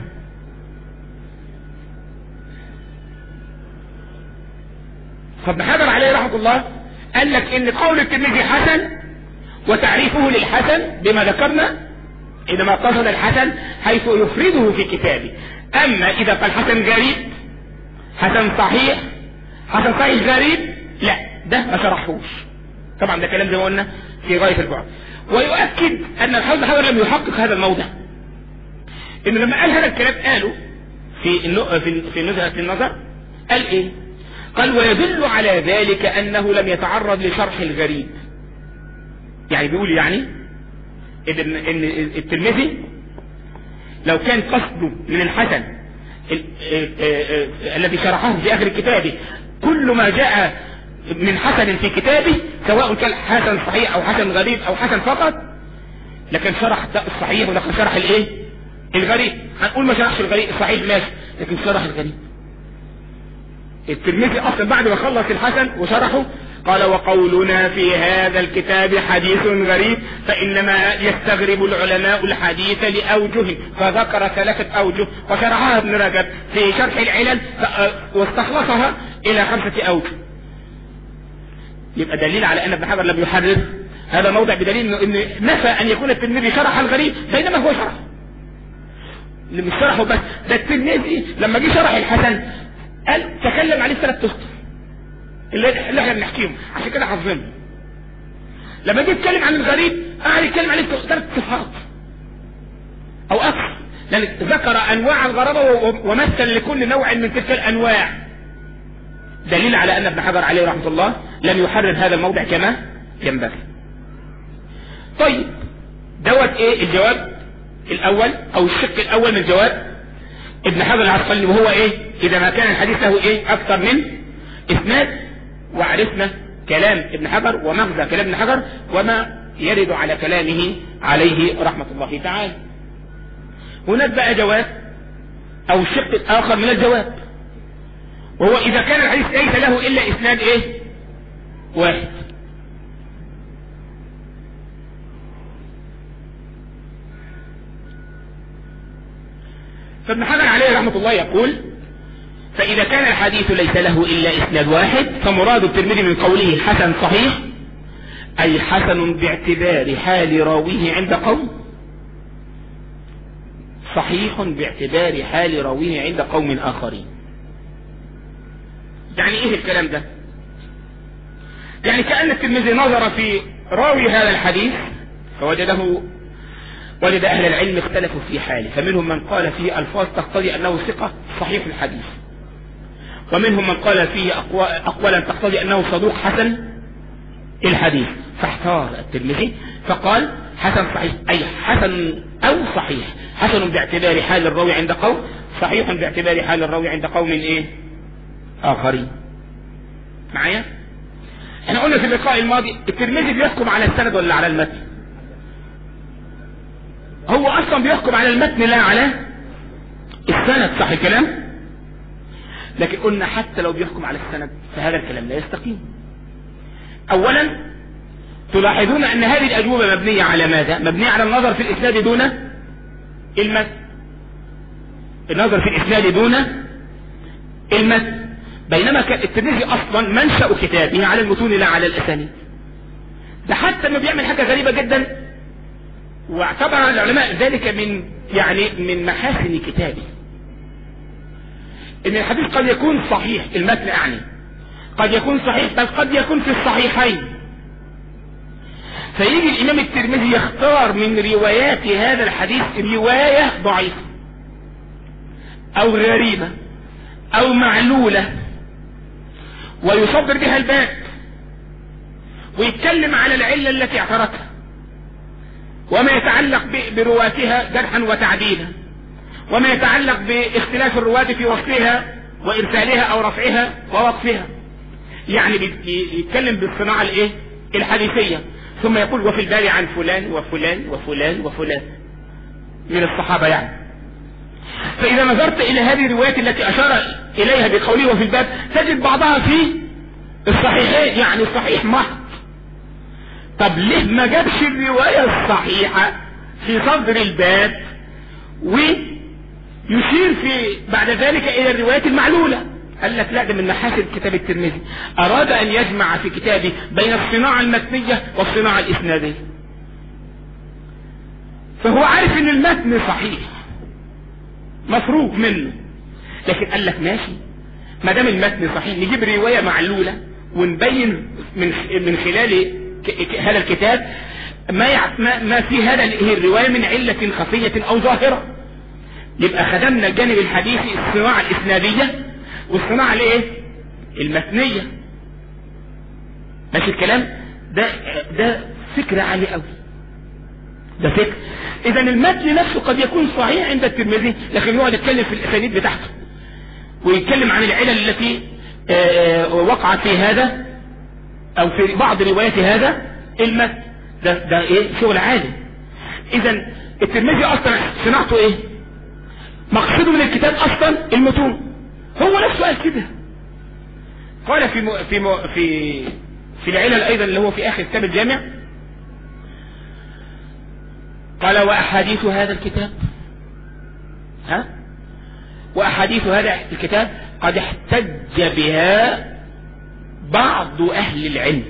فابن حجر عليه رحمة الله قال لك ان قول الترمذي حسن وتعريفه للحسن بما ذكرنا انما قصد الحسن حيث يفرده في كتابه اما اذا قال حسن غريب حسن صحيح حسن صحيح غريب لا ده ما شرحوش طبعا ده كلام زي ما قلنا في غاية البعد ويؤكد ان الحافظ حجر لم يحقق هذا الموضع انه لما قال هذا الكلام قاله في النو... في في نزهة النظر قال ايه قال ويدل على ذلك انه لم يتعرض لشرح الغريب يعني بيقول يعني ان ان الترمذي لو كان قصده من الحسن الذي شرحه في اخر كتابه كل ما جاء من حسن في كتابه سواء كان حسن صحيح او حسن غريب او حسن فقط لكن شرح الصحيح ولكن شرح الايه الغريب هنقول ما شرحش الغريب الصحيح ماشي لكن شرح الغريب الترمذي اصلا بعد ما خلص الحسن وشرحه قال وقولنا في هذا الكتاب حديث غريب فإنما يستغرب العلماء الحديث لأوجه فذكر ثلاثة أوجه وشرحها ابن رجب في شرح العلل واستخلصها إلى خمسة أوجه يبقى دليل على أن ابن حجر لم يحرر هذا موضع بدليل إنه نفى أن يكون الترمذي شرح الغريب بينما هو شرح مش شرحه بس ده الترمذي لما جه شرح الحسن قال تكلم عليه ثلاث اسطر اللي, اللي احنا بنحكيهم عشان كده حافظينه لما جه يتكلم عن الغريب قاعد يتكلم عليه ثلاث صفات او اكثر لان ذكر انواع الغرابه ومثل لكل نوع من تلك الانواع دليل على ان ابن حجر عليه رحمه الله لم يحرر هذا الموضع كما ينبغي طيب دوت ايه الجواب الاول او الشق الاول من الجواب ابن حجر العسقلاني وهو ايه اذا ما كان الحديث له ايه اكثر من اسناد وعرفنا كلام ابن حجر ومغزى كلام ابن حجر وما يرد على كلامه عليه رحمة الله تعالى هناك بقى جواب او الشق الاخر من الجواب وهو اذا كان الحديث ليس له الا اسناد ايه واحد فابن حجر عليه رحمة الله يقول فإذا كان الحديث ليس له إلا إسناد واحد فمراد الترمذي من قوله حسن صحيح أي حسن باعتبار حال راويه عند قوم صحيح باعتبار حال راويه عند قوم آخرين يعني إيه الكلام ده يعني كأن الترمذي نظر في راوي هذا الحديث فوجده وجد أهل العلم اختلفوا في حاله فمنهم من قال فيه ألفاظ تقتضي أنه ثقة صحيح الحديث ومنهم من قال فيه أقوالا تقتضي أنه صدوق حسن الحديث فاحتار الترمذي فقال حسن صحيح أي حسن أو صحيح حسن باعتبار حال الراوي عند قوم صحيح باعتبار حال الراوي عند قوم إيه آخرين معايا احنا قلنا في اللقاء الماضي الترمذي بيحكم على السند ولا على المتن هو اصلا بيحكم على المتن لا على السند صح الكلام لكن قلنا حتى لو بيحكم على السند فهذا الكلام لا يستقيم اولا تلاحظون ان هذه الاجوبة مبنية على ماذا مبنية على النظر في الاسناد دون المتن النظر في الاسناد دون المتن بينما كان الترمذي اصلا منشأ كتابه على المتون لا على الاسانيد ده حتى انه بيعمل حاجة غريبة جدا واعتبر العلماء ذلك من يعني من محاسن كتابه ان الحديث قد يكون صحيح المتن يعني قد يكون صحيح بل قد يكون في الصحيحين فيجي الامام الترمذي يختار من روايات هذا الحديث رواية ضعيفة او غريبة او معلولة ويصدر بها الباب ويتكلم على العلة التي اعترتها وما يتعلق برواتها جرحا وتعديلا وما يتعلق باختلاف الرواة في وصلها وارسالها او رفعها ووقفها يعني يتكلم بالصناعة الايه الحديثية ثم يقول وفي الباب عن فلان وفلان وفلان وفلان من الصحابة يعني فإذا نظرت إلى هذه الروايات التي أشار إليها بقوله وفي الباب تجد بعضها في الصحيحين يعني الصحيح محض طب ليه ما جابش الرواية الصحيحة في صدر الباب ويشير في بعد ذلك إلى الروايات المعلولة قال لك لا ده من محاسن كتاب الترمذي أراد أن يجمع في كتابه بين الصناعة المتنية والصناعة الإسنادية فهو عارف ان المتن صحيح مفروغ منه لكن قال لك ماشي ما دام المتن صحيح نجيب روايه معلوله ونبين من من خلال هذا الكتاب ما ما, ما في هذا الروايه من عله خفيه او ظاهره يبقى خدمنا الجانب الحديثي الصناعه الاسناديه والصناعه الايه المتنيه ماشي الكلام ده ده فكره عاليه قوي ده فكر اذا المتن نفسه قد يكون صحيح عند الترمذي لكن يقعد يتكلم في الاسانيد بتاعته ويتكلم عن العلل التي وقعت في هذا او في بعض روايات هذا المتن ده ده ايه شغل عالي اذا الترمذي اصلا صناعته ايه مقصده من الكتاب اصلا المتون هو نفسه قال كده قال في مو في مو في في العلل ايضا اللي هو في اخر كتاب الجامع قال وأحاديث هذا الكتاب ها وأحاديث هذا الكتاب قد احتج بها بعض أهل العلم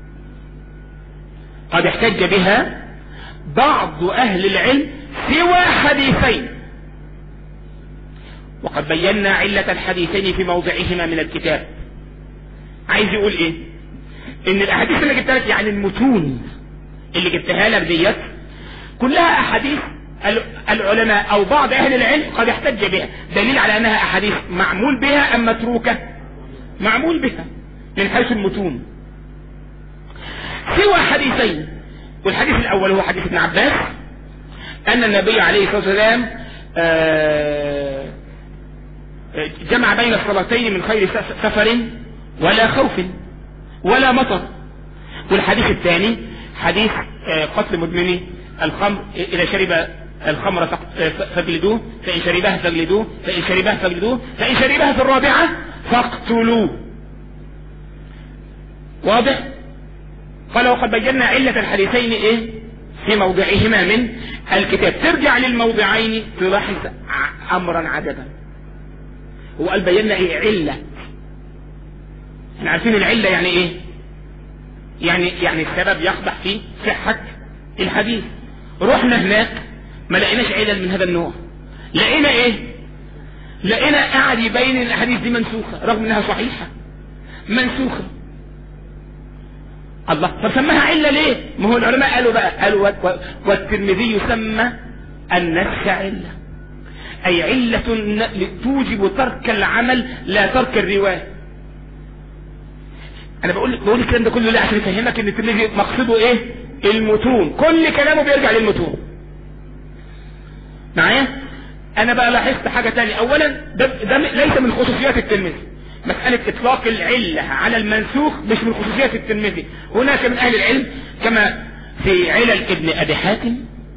قد احتج بها بعض أهل العلم سوى حديثين وقد بينا علة الحديثين في موضعهما من الكتاب عايز يقول ايه ان الاحاديث اللي جبتها لك يعني المتون اللي جبتها لك ديت كلها احاديث العلماء او بعض اهل العلم قد احتج بها دليل على انها احاديث معمول بها ام متروكة معمول بها من حيث المتون سوى حديثين والحديث الاول هو حديث ابن عباس ان النبي عليه الصلاة والسلام جمع بين الصلاتين من خير سفر ولا خوف ولا مطر والحديث الثاني حديث قتل مدمني الخمر إذا شرب الخمر فاجلدوه فإن شربها فاجلدوه فإن شربها فاجلدوه فإن شربها في الرابعة فاقتلوه واضح قال وقد بينا علة الحديثين ايه في موضعهما من الكتاب ترجع للموضعين تلاحظ امرا عجبا هو قال بينا ايه علة احنا عارفين العلة يعني ايه يعني يعني السبب يقبح في صحة الحديث رحنا هناك ما لقيناش علل من هذا النوع لقينا ايه لقينا قاعد يبين الاحاديث دي منسوخة رغم انها صحيحة منسوخة الله طب سماها علة ليه ما هو العلماء قالوا بقى قالوا والترمذي يسمى النسخ علة اي علة توجب ترك العمل لا ترك الرواية انا بقول بقول الكلام ده كله ليه عشان افهمك ان الترمذي مقصده ايه المتون كل كلامه بيرجع للمتون معايا انا بقى لاحظت حاجة تانية اولا ده, ده ليس من خصوصيات الترمذي مسألة اطلاق العلة على المنسوخ مش من خصوصيات الترمذي هناك من اهل العلم كما في علل ابن ابي حاتم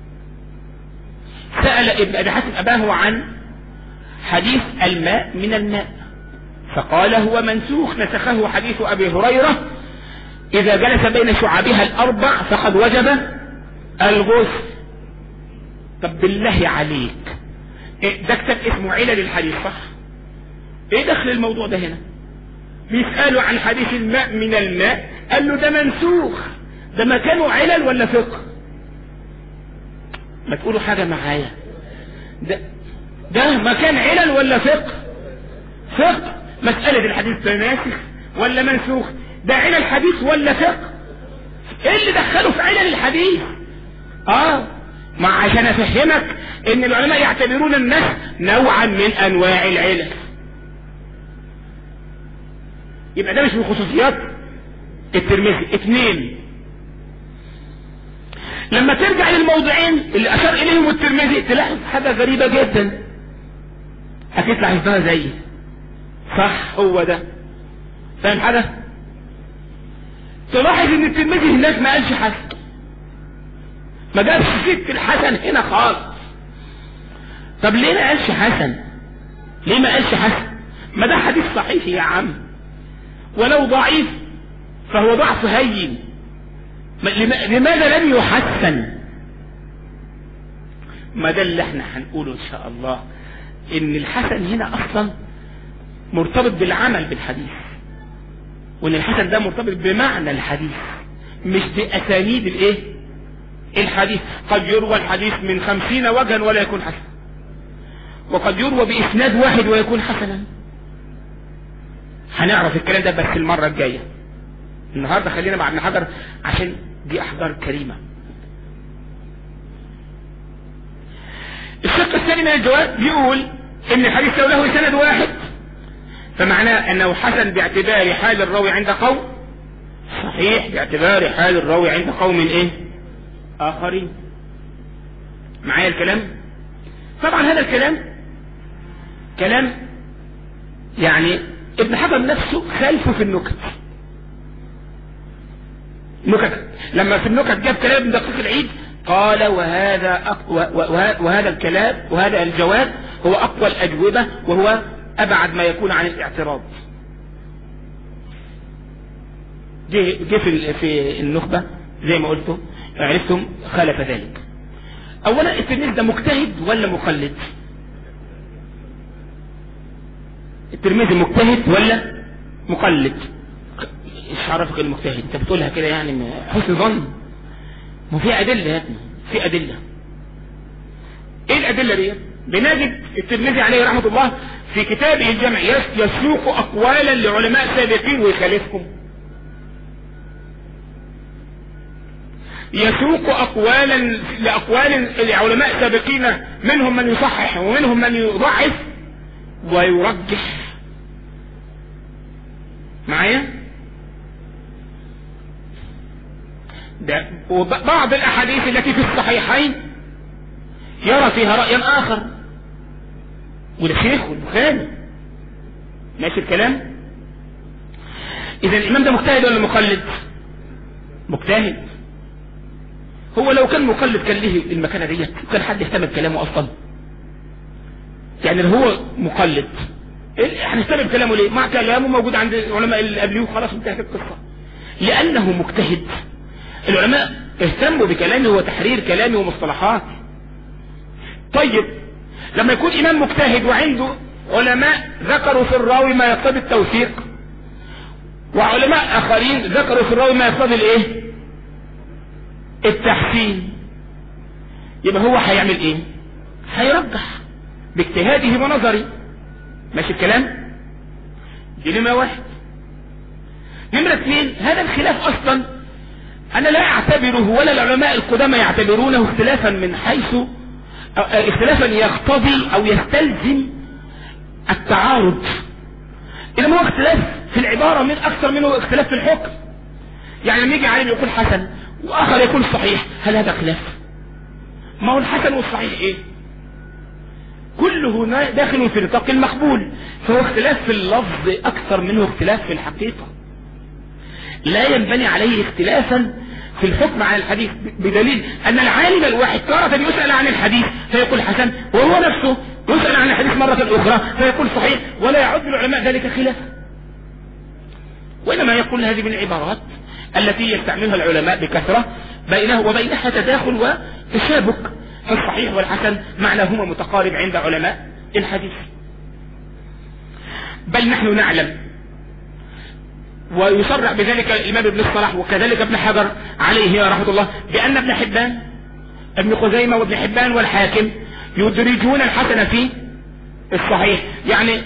سأل ابن ابي حاتم اباه عن حديث الماء من الماء فقال هو منسوخ نسخه حديث ابي هريرة اذا جلس بين شعابها الاربع فقد وجب الغسل طب بالله عليك إيه ده كتاب اسمه علل الحديث صح ايه دخل الموضوع ده هنا بيسألوا عن حديث الماء من الماء قال له ده منسوخ ده مكانه علل ولا فقه ما تقولوا حاجة معايا ده ده مكان علل ولا فقه فقه مسألة الحديث ده ناسخ ولا منسوخ ده علل حديث ولا فقه ايه اللي دخله في علل الحديث اه ما عشان افهمك ان العلماء يعتبرون النسخ نوعا من انواع العلل يبقى ده مش من خصوصيات الترمذي اثنين لما ترجع للموضعين اللي اشار اليهم الترمذي تلاحظ حاجه غريبه جدا اكيد لاحظتها زيي صح هو ده فاهم حاجه تلاحظ ان الترمذي هناك ما قالش حسن ما جابش سكة الحسن هنا خالص طب ليه ما قالش حسن ليه ما قالش حسن ما ده حديث صحيح يا عم ولو ضعيف فهو ضعف هين لماذا لم يحسن ما ده اللي احنا هنقوله ان شاء الله ان الحسن هنا اصلا مرتبط بالعمل بالحديث وان الحسن ده مرتبط بمعنى الحديث مش باسانيد الايه الحديث قد يروى الحديث من خمسين وجها ولا يكون حسن وقد يروى باسناد واحد ويكون حسنا هنعرف الكلام ده بس المرة الجاية النهاردة خلينا مع ابن حجر عشان دي احجار كريمة الشق الثاني من الجواب بيقول ان الحديث لو له سند واحد فمعناه انه حسن باعتبار حال الراوي عند قوم صحيح باعتبار حال الراوي عند قوم ايه اخرين معايا الكلام طبعا هذا الكلام كلام يعني ابن حجر نفسه خالفه في النكت نكت لما في النكت جاب كلام ابن دقيق العيد قال وهذا أق... وهذا الكلام وهذا الجواب هو اقوى الاجوبه وهو ابعد ما يكون عن الاعتراض جه في في النخبه زي ما قلتم عرفتم خالف ذلك اولا التلميذ ده مجتهد ولا مقلد الترمذي مجتهد ولا مقلد ايش عرفك المجتهد انت بتقولها كده يعني حسن ظن ما في ادله يا ابني في ادله ايه الادله دي بنجد الترمذي عليه رحمه الله في كتابه الجمع يسوق اقوالا لعلماء سابقين ويخالفهم يسوق اقوالا لاقوال لعلماء سابقين منهم من يصحح ومنهم من يضعف ويرجح معايا ده وبعض الاحاديث التي في الصحيحين يرى فيها رأيا اخر وده شيخ البخاري ماشي الكلام اذا الامام ده مجتهد ولا مقلد مجتهد هو لو كان مقلد كان ليه المكانة ديت كان حد اهتم بكلامه اصلا يعني هو مقلد هنهتم بكلامه ليه مع كلامه موجود عند العلماء اللي قبليه وخلاص انتهت القصة لانه مجتهد العلماء اهتموا بكلامه وتحرير كلامه ومصطلحات طيب لما يكون امام مجتهد وعنده علماء ذكروا في الراوي ما يقتضي التوثيق وعلماء اخرين ذكروا في الراوي ما يقتضي الايه التحسين يبقى هو هيعمل ايه هيرجح باجتهاده ونظري ماشي الكلام دي نمرة واحد نمرة اثنين هذا الخلاف اصلا انا لا اعتبره ولا العلماء القدامى يعتبرونه اختلافا من حيث اختلافا يقتضي او يستلزم التعارض انما هو اختلاف في العبارة من اكثر منه اختلاف في الحكم يعني لما يجي عالم يقول حسن واخر يقول صحيح هل هذا خلاف ما هو الحسن والصحيح ايه كله داخل في نطاق المقبول فهو اختلاف في اللفظ اكثر منه اختلاف في الحقيقة لا ينبني عليه اختلافا في الحكم على الحديث بدليل ان العالم الواحد تارة يسأل عن الحديث فيقول حسن وهو نفسه يسأل عن الحديث مرة اخرى فيقول صحيح ولا يعد العلماء ذلك خلافا وانما يقول هذه من العبارات التي يستعملها العلماء بكثرة بينه وبينها تداخل وتشابك فالصحيح والحسن معناهما متقارب عند علماء الحديث بل نحن نعلم ويصرح بذلك الإمام ابن الصلاح وكذلك ابن حجر عليه رحمة الله بأن ابن حبان ابن خزيمة وابن حبان والحاكم يدرجون الحسن في الصحيح يعني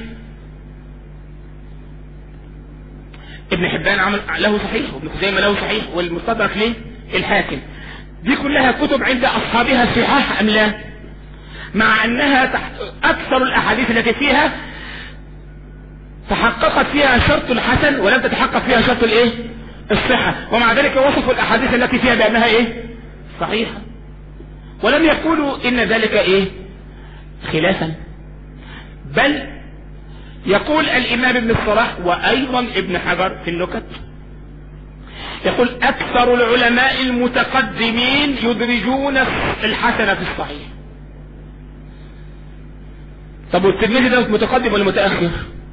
ابن حبان عمل له صحيح وابن خزيمة له صحيح والمستدرك ليه الحاكم دي كلها كتب عند أصحابها صحاح أم لا مع أنها تحت أكثر الأحاديث التي فيها تحققت فيها شرط الحسن ولم تتحقق فيها شرط الايه الصحة ومع ذلك وصفوا الأحاديث التي فيها بأنها ايه صحيحة ولم يقولوا إن ذلك ايه خلافا بل يقول الإمام ابن الصلاح وأيضا ابن حجر في النكت يقول اكثر العلماء المتقدمين يدرجون الحسن في الصحيح طب والترمذي ده متقدم ولا متاخر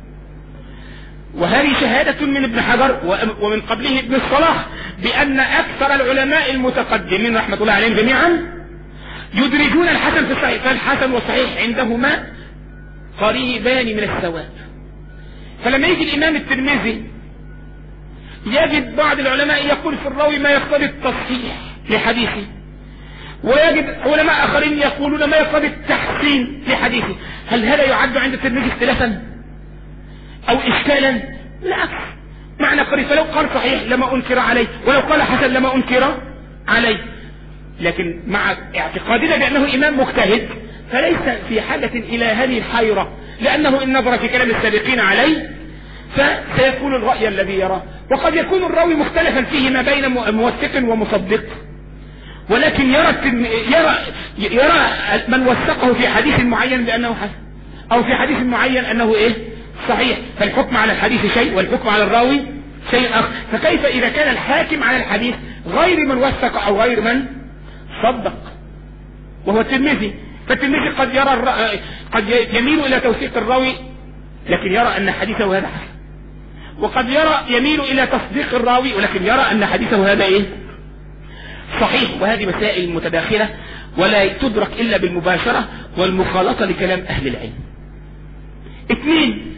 وهذه شهادة من ابن حجر ومن قبله ابن الصلاح بأن أكثر العلماء المتقدمين رحمة الله عليهم جميعا يدرجون الحسن في الصحيح فالحسن والصحيح عندهما قريبان من السواء فلما يجي الإمام الترمذي يجد بعض العلماء يقول في الراوي ما يقتضي التصحيح لحديثه ويجد علماء آخرين يقولون ما يقتضي التحسين لحديثه هل هذا يعد عند الترمذي اختلافا أو إشكالا بالعكس معنى قريب فلو قال صحيح لما أنكر عليه ولو قال حسن لما أنكر عليه لكن مع اعتقادنا بأنه إمام مجتهد فليس في حاجة إلى هذه الحيرة لأنه إن نظر في كلام السابقين عليه فسيكون الرأي الذي يراه وقد يكون الراوي مختلفا فيه ما بين موثق ومصدق ولكن يرى يرى يرى من وثقه في حديث معين بأنه حسن أو في حديث معين أنه إيه صحيح فالحكم على الحديث شيء والحكم على الراوي شيء آخر فكيف إذا كان الحاكم على الحديث غير من وثق أو غير من صدق وهو الترمذي فالترمذي قد يرى الر... قد يميل إلى توثيق الراوي لكن يرى أن حديثه هذا حسن وقد يرى يميل إلى تصديق الراوي ولكن يرى أن حديثه هذا إيه صحيح وهذه مسائل متداخلة ولا تدرك إلا بالمباشرة والمخالطة لكلام أهل العلم اثنين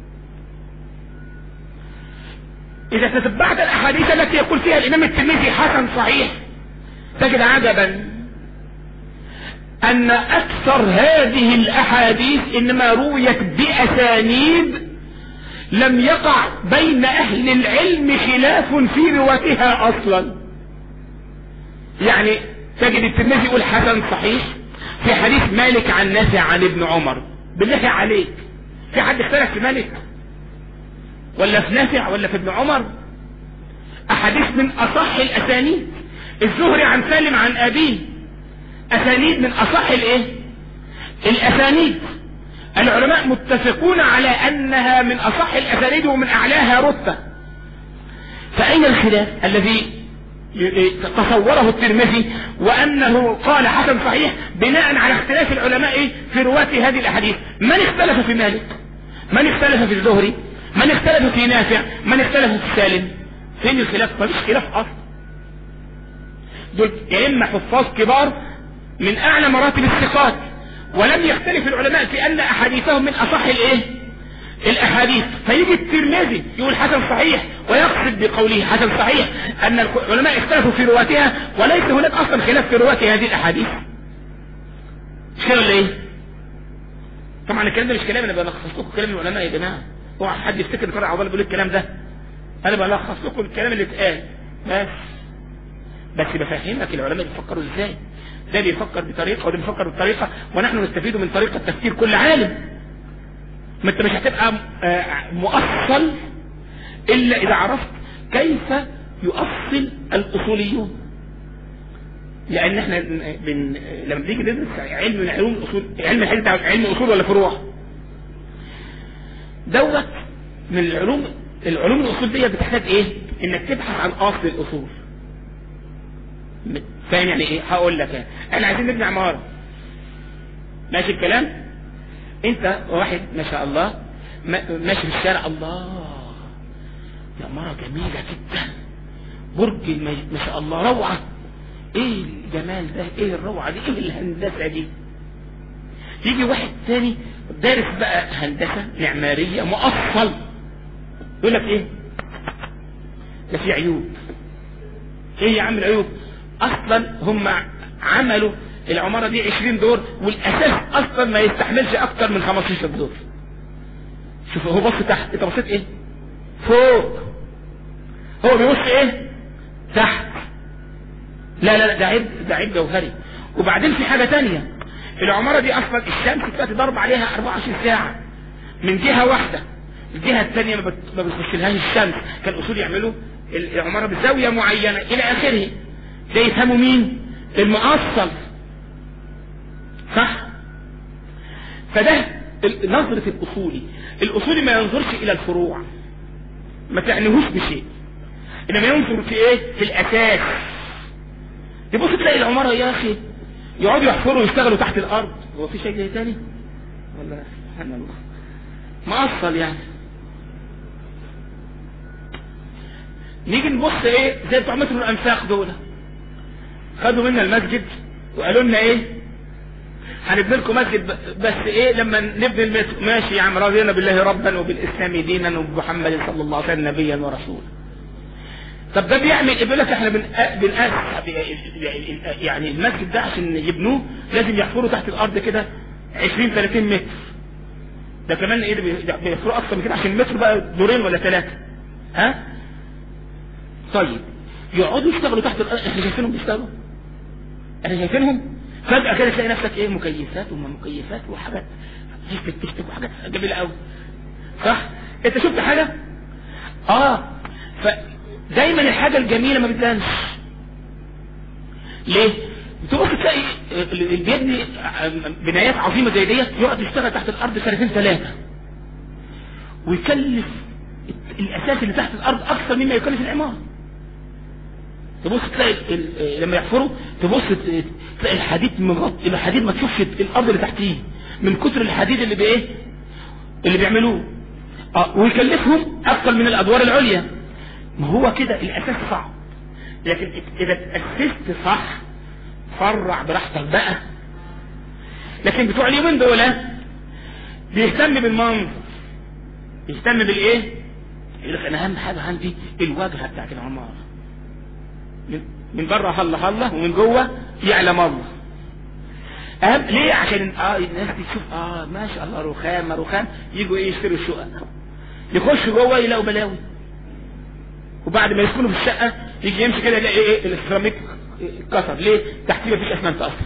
إذا تتبعت الأحاديث التي يقول فيها الإمام الترمذي حسن صحيح تجد عجبا أن أكثر هذه الأحاديث إنما رويت بأسانيد لم يقع بين أهل العلم خلاف في رواتها أصلا يعني تجد الترمذي يقول حسن صحيح في حديث مالك عن نافع عن ابن عمر بالله عليك في حد اختلف في مالك ولا في نافع ولا في ابن عمر احاديث من اصح الاسانيد الزهري عن سالم عن ابيه اسانيد من اصح الايه الاسانيد العلماء متفقون على انها من اصح الاسانيد ومن اعلاها رتبه فاين الخلاف الذي تصوره الترمذي وانه قال حسن صحيح بناء على اختلاف العلماء في رواة هذه الاحاديث من اختلف في مالك من اختلف في الزهري من اختلف في نافع من اختلف في سالم فين الخلاف مفيش خلاف اصلا دول يا اما حفاظ كبار من اعلى مراتب الثقات ولم يختلف العلماء في ان احاديثهم من اصح الايه الاحاديث فيجي الترمذي يقول حسن صحيح ويقصد بقوله حسن صحيح ان العلماء اختلفوا في رواتها وليس هناك اصلا خلاف في رواه هذه الاحاديث مش كده ولا ايه طبعا الكلام ده مش كلام انا بلخص لكم كلام العلماء يا جماعه اوعى حد يفتكر ان عقبال بيقول الكلام ده انا بلخص لكم الكلام اللي اتقال بس بس بفهمك العلماء بيفكروا ازاي ده بيفكر بطريقه وده بيفكر بطريقه ونحن نستفيد من طريقه تفكير كل عالم ما انت مش هتبقى مؤصل الا اذا عرفت كيف يؤصل الاصوليون لان احنا بن... لما بنيجي ندرس علم من علوم الاصول علم الحديث علم اصول ولا فروع دوت من العلوم العلوم الاصول دي بتحتاج ايه انك تبحث عن اصل الاصول فاهم يعني ايه هقول لك احنا عايزين نبني عماره ماشي الكلام انت واحد ما شاء الله ماشي في الشارع الله يا عمارة جميلة جدا برج ما شاء الله روعة ايه الجمال ده ايه الروعة دي ايه الهندسة دي يجي واحد تاني دارس بقى هندسة معمارية مؤصل يقول لك ايه ده في عيوب ايه يا عم العيوب اصلا هم عملوا العمارة دي 20 دور والاساس اصلا ما يستحملش اكتر من 15 دور شوف هو بص تحت انت بصيت ايه فوق هو بيبص ايه تحت لا لا لا ده عيب ده عيب جوهري وبعدين في حاجة تانية العمارة دي اصلا الشمس دلوقتي ضرب عليها 24 ساعة من جهة واحدة الجهة الثانية ما بتخش لهاش الشمس كان اصول يعملوا العمارة بزاوية معينة الى اخره ده يفهموا مين المؤصل صح فده نظرة الاصولي الاصولي ما ينظرش الى الفروع ما تعنيهوش بشيء انما ينظر في ايه في الاساس تبص تلاقي العمارة يا اخي يقعدوا يحفروا ويشتغلوا تحت الارض هو في شيء زي تاني ولا سبحان الله مقصل يعني نيجي نبص ايه زي بتوع متر الانفاق دول خدوا منا المسجد وقالوا لنا ايه هنبني لكم مسجد بس ايه لما نبني المسجد ماشي يا عم رضينا بالله ربا وبالاسلام دينا وبمحمد صلى الله عليه وسلم نبيا ورسولا طب ده بيعمل ايه بيقول لك احنا بنقاس يعني المسجد ده عشان يبنوه لازم يحفروا تحت الارض كده 20 30 متر ده كمان ايه ده بيحفروا اكتر من كده عشان المتر بقى دورين ولا ثلاثه ها طيب يقعدوا يشتغلوا تحت الارض احنا شايفينهم بيشتغلوا احنا شايفينهم فجأة كده تلاقي نفسك ايه مكيفات وما مكيفات وحاجات تشتك تشتك وحاجات جميلة قوي صح انت شفت حاجة اه فدايما الحاجة الجميلة ما بتبانش ليه تبص تلاقي اللي بيبني بنايات عظيمة زي ديت يقعد يشتغل تحت الارض سنتين ثلاثة ويكلف الاساس اللي تحت الارض اكثر مما يكلف العمارة تبص تلاقي لما يحفروا تبص تلاقي الحديد مغطي الحديد ما تشوفش الارض اللي تحتيه من كتر الحديد اللي بايه اللي بيعملوه اه ويكلفهم اكثر من الادوار العليا ما هو كده الاساس صعب لكن اذا تاسست صح فرع براحتك بقى لكن بتوع اليومين دول بيهتم بالمنظر بيهتم بالايه يقول لك انا اهم حاجه عندي الواجهه بتاعت العماره من بره هلا هلا ومن جوه يعلم الله اهم ليه عشان اه الناس تشوف اه ما شاء الله رخام رخام يجوا ايه يشتروا الشقق يخشوا جوه يلاقوا بلاوي وبعد ما يسكنوا في الشقه يجي يمشي كده يلاقي ايه السيراميك اتكسر ليه تحتيه مفيش اسمنت اصلا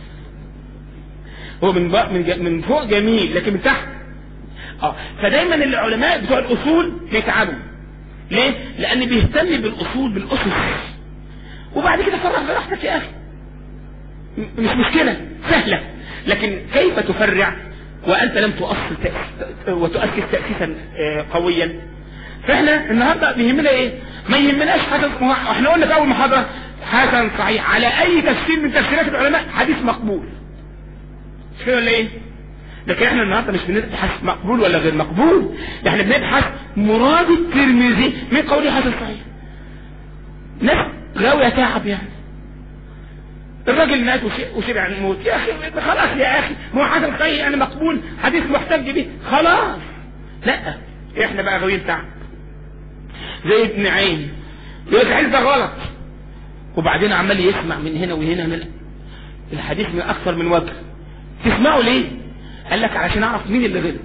هو من من من فوق جميل لكن من تحت اه فدايما العلماء بتوع الاصول بيتعبوا ليه لان بيهتم بالاصول بالاسس وبعد كده فرع براحتك يا اخي مش مشكلة سهلة لكن كيف تفرع وانت لم تؤصل وتؤسس تأسيسا قويا فاحنا النهاردة بيهمنا ايه ما يهمناش حسن احنا قلنا في اول محاضرة حسن صحيح على اي تفسير من تفسيرات العلماء حديث مقبول مش كده ولا ايه لكن احنا النهارده مش بنبحث مقبول ولا غير مقبول احنا بنبحث مراد الترمذي من قوله حسن صحيح ناس غاوية تعب يعني الراجل مات وشبع الموت يا اخي خلاص يا اخي ما هو حسن صحيح يعني مقبول حديث محتج به خلاص لا احنا بقى غاويين تعب زي ابن عين يقول الحديث ده غلط وبعدين عمال يسمع من هنا وهنا من الحديث من اكثر من وجه تسمعه ليه قال لك علشان اعرف مين اللي غلط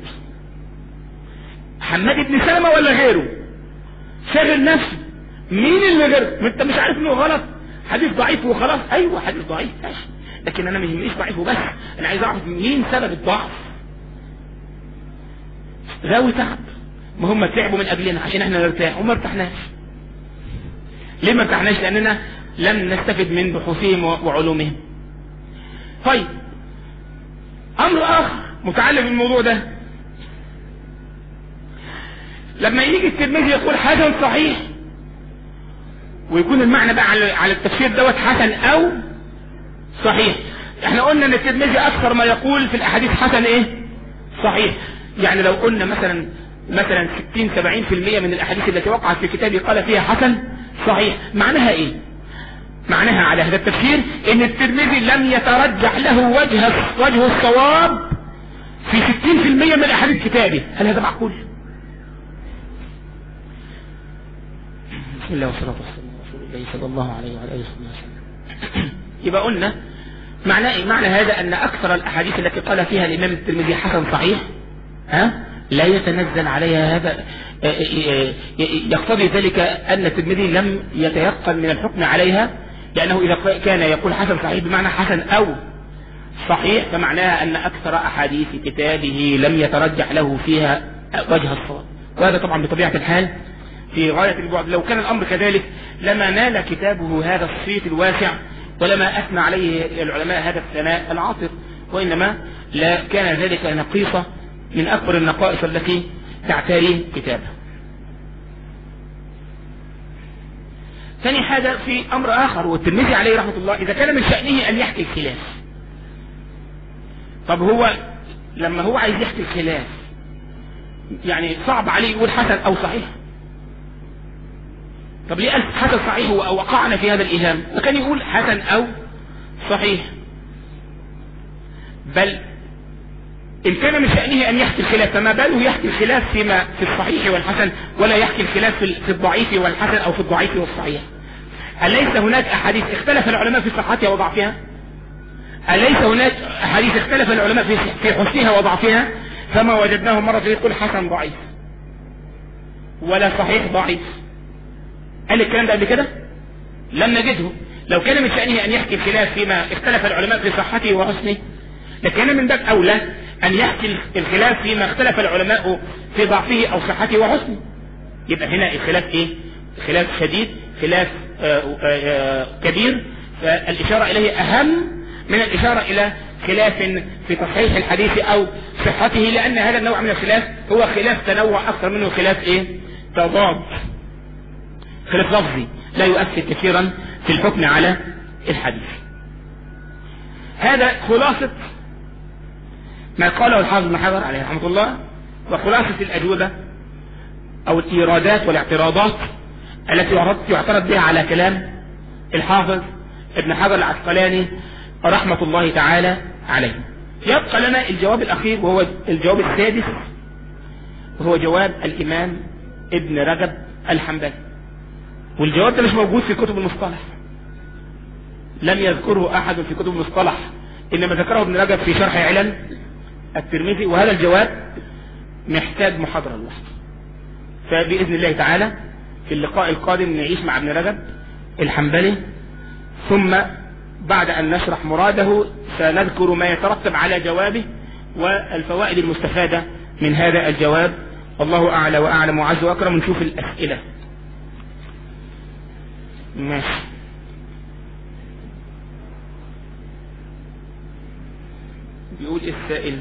حماد بن سلمة ولا غيره شاغل نفسه مين اللي غلط ما انت مش عارف انه غلط حديث ضعيف وخلاص ايوه حديث ضعيف ماشي لكن انا ما يهمنيش ضعيف وبس انا عايز اعرف مين سبب الضعف غاوي تعب ما هم تعبوا من اجلنا عشان احنا نرتاح وما ارتحناش ليه ما ارتحناش لاننا لم نستفد من بحوثهم وعلومهم طيب امر اخر متعلق بالموضوع ده لما يجي الترمذي يقول حسن صحيح ويكون المعنى بقى على على التفسير دوت حسن او صحيح احنا قلنا ان الترمذي اكثر ما يقول في الاحاديث حسن ايه صحيح يعني لو قلنا مثلا مثلا 60 70% من الاحاديث التي وقعت في كتابه قال فيها حسن صحيح معناها ايه معناها على هذا التفسير ان الترمذي لم يترجح له وجه وجه الصواب في 60% من احاديث كتابه هل هذا معقول بسم الله والصلاه والسلام على رسول الله صلى الله عليه وعلى اله وسلم يبقى قلنا معنى إيه؟ معنى هذا ان اكثر الاحاديث التي قال فيها الامام الترمذي حسن صحيح ها لا يتنزل عليها هذا يقتضي ذلك ان الترمذي لم يتيقن من الحكم عليها لانه اذا كان يقول حسن صحيح بمعنى حسن او صحيح فمعناها ان اكثر احاديث كتابه لم يترجح له فيها وجه الصواب وهذا طبعا بطبيعة الحال في غاية البعد لو كان الامر كذلك لما نال كتابه هذا الصيت الواسع ولما اثنى عليه العلماء هذا الثناء العاطف وانما لا كان ذلك نقيصة من اكبر النقائص التي تعتري كتابه ثاني حاجة في أمر آخر والترمذي عليه رحمة الله إذا كان من شأنه أن يحكي الخلاف طب هو لما هو عايز يحكي الخلاف يعني صعب عليه يقول حسن أو صحيح طب ليه قال حسن صحيح ووقعنا في هذا الإيهام فكان يقول حسن أو صحيح بل إن كان من شأنه أن يحكي الخلاف فما باله يحكي الخلاف فيما في الصحيح والحسن ولا يحكي الخلاف في الضعيف والحسن أو في الضعيف والصحيح أليس هناك أحاديث اختلف العلماء في صحتها وضعفها أليس هناك أحاديث اختلف العلماء في في حسنها وضعفها فما وجدناه مرة يقول حسن ضعيف ولا صحيح ضعيف قال الكلام ده قبل كده لم نجده لو كان من شأنه أن يحكي الخلاف فيما اختلف العلماء في صحته وحسنه لكان من باب أولى أن يحكي الخلاف فيما اختلف العلماء في ضعفه أو صحته وحسنه يبقى هنا الخلاف إيه خلاف شديد خلاف آآ آآ كبير فالإشارة إليه أهم من الإشارة إلى خلاف في تصحيح الحديث أو صحته لأن هذا النوع من الخلاف هو خلاف تنوع أكثر منه خلاف إيه تضاد خلاف لفظي لا يؤثر كثيرا في الحكم على الحديث هذا خلاصة ما قاله الحافظ ابن حجر عليه رحمه الله وخلاصة الأجوبة أو الإيرادات والاعتراضات التي يعترض بها على كلام الحافظ ابن حجر العسقلاني رحمة الله تعالى عليه يبقى لنا الجواب الأخير وهو الجواب السادس وهو جواب الإمام ابن رجب الحنبلي والجواب ده مش موجود في كتب المصطلح لم يذكره أحد في كتب المصطلح إنما ذكره ابن رجب في شرح علل الترمذي وهذا الجواب محتاج محاضرة لوحده فبإذن الله تعالى في اللقاء القادم نعيش مع ابن رجب الحنبلي ثم بعد أن نشرح مراده سنذكر ما يترتب على جوابه والفوائد المستفادة من هذا الجواب الله أعلى وأعلم وعز وأكرم نشوف الأسئلة ماشي بيقول السائل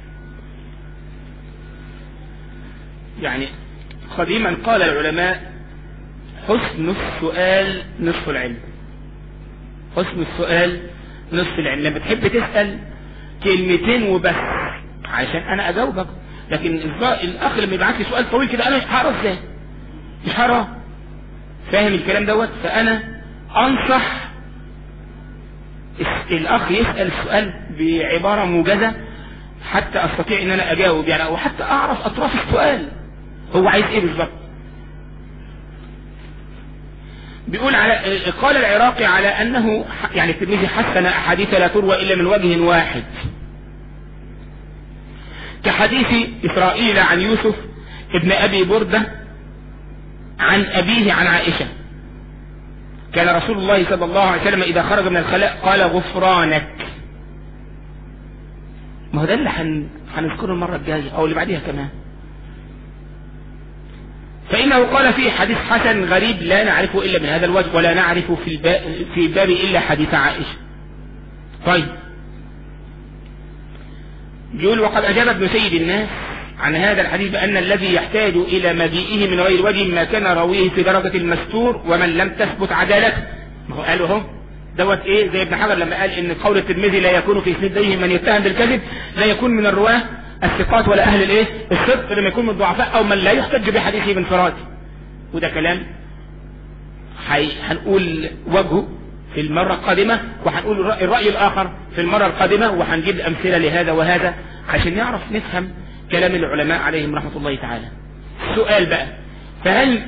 يعني قديما قال العلماء حسن السؤال نصف العلم حسن السؤال نصف العلم لما تحب تسأل كلمتين وبس عشان انا اجاوبك لكن الاخ لما يبعت لي سؤال طويل كده انا مش هعرف ازاي مش هعرف فاهم الكلام دوت فانا انصح الاخ يسأل السؤال بعبارة موجزة حتى استطيع ان انا اجاوب يعني او حتى اعرف اطراف السؤال هو عايز ايه بالظبط بيقول على قال العراقي على انه يعني الترمذي حسن احاديث لا تروى الا من وجه واحد كحديث اسرائيل عن يوسف ابن ابي برده عن ابيه عن عائشه كان رسول الله صلى الله عليه وسلم اذا خرج من الخلاء قال غفرانك ما هو ده اللي هنذكره المره الجايه او اللي بعديها كمان فإنه قال فيه حديث حسن غريب لا نعرفه إلا من هذا الوجه ولا نعرف في الباب, في الباب إلا حديث عائشة طيب يقول وقد أجاب ابن سيد الناس عن هذا الحديث بأن الذي يحتاج إلى مجيئه من غير وجه ما كان راويه في درجة المستور ومن لم تثبت عدالته ما هو قالوا هم دوت ايه زي ابن حجر لما قال ان قول الترمذي لا يكون في اسناده من يتهم بالكذب لا يكون من الرواه الثقات ولا اهل الايه الصدق لما يكون من الضعفاء او من لا يحتج بحديثه بانفراد وده كلام حي... هنقول وجهه في المرة القادمة وهنقول الرأي, الرأي الآخر في المرة القادمة وهنجيب أمثلة لهذا وهذا عشان نعرف نفهم كلام العلماء عليهم رحمة الله تعالى السؤال بقى فهل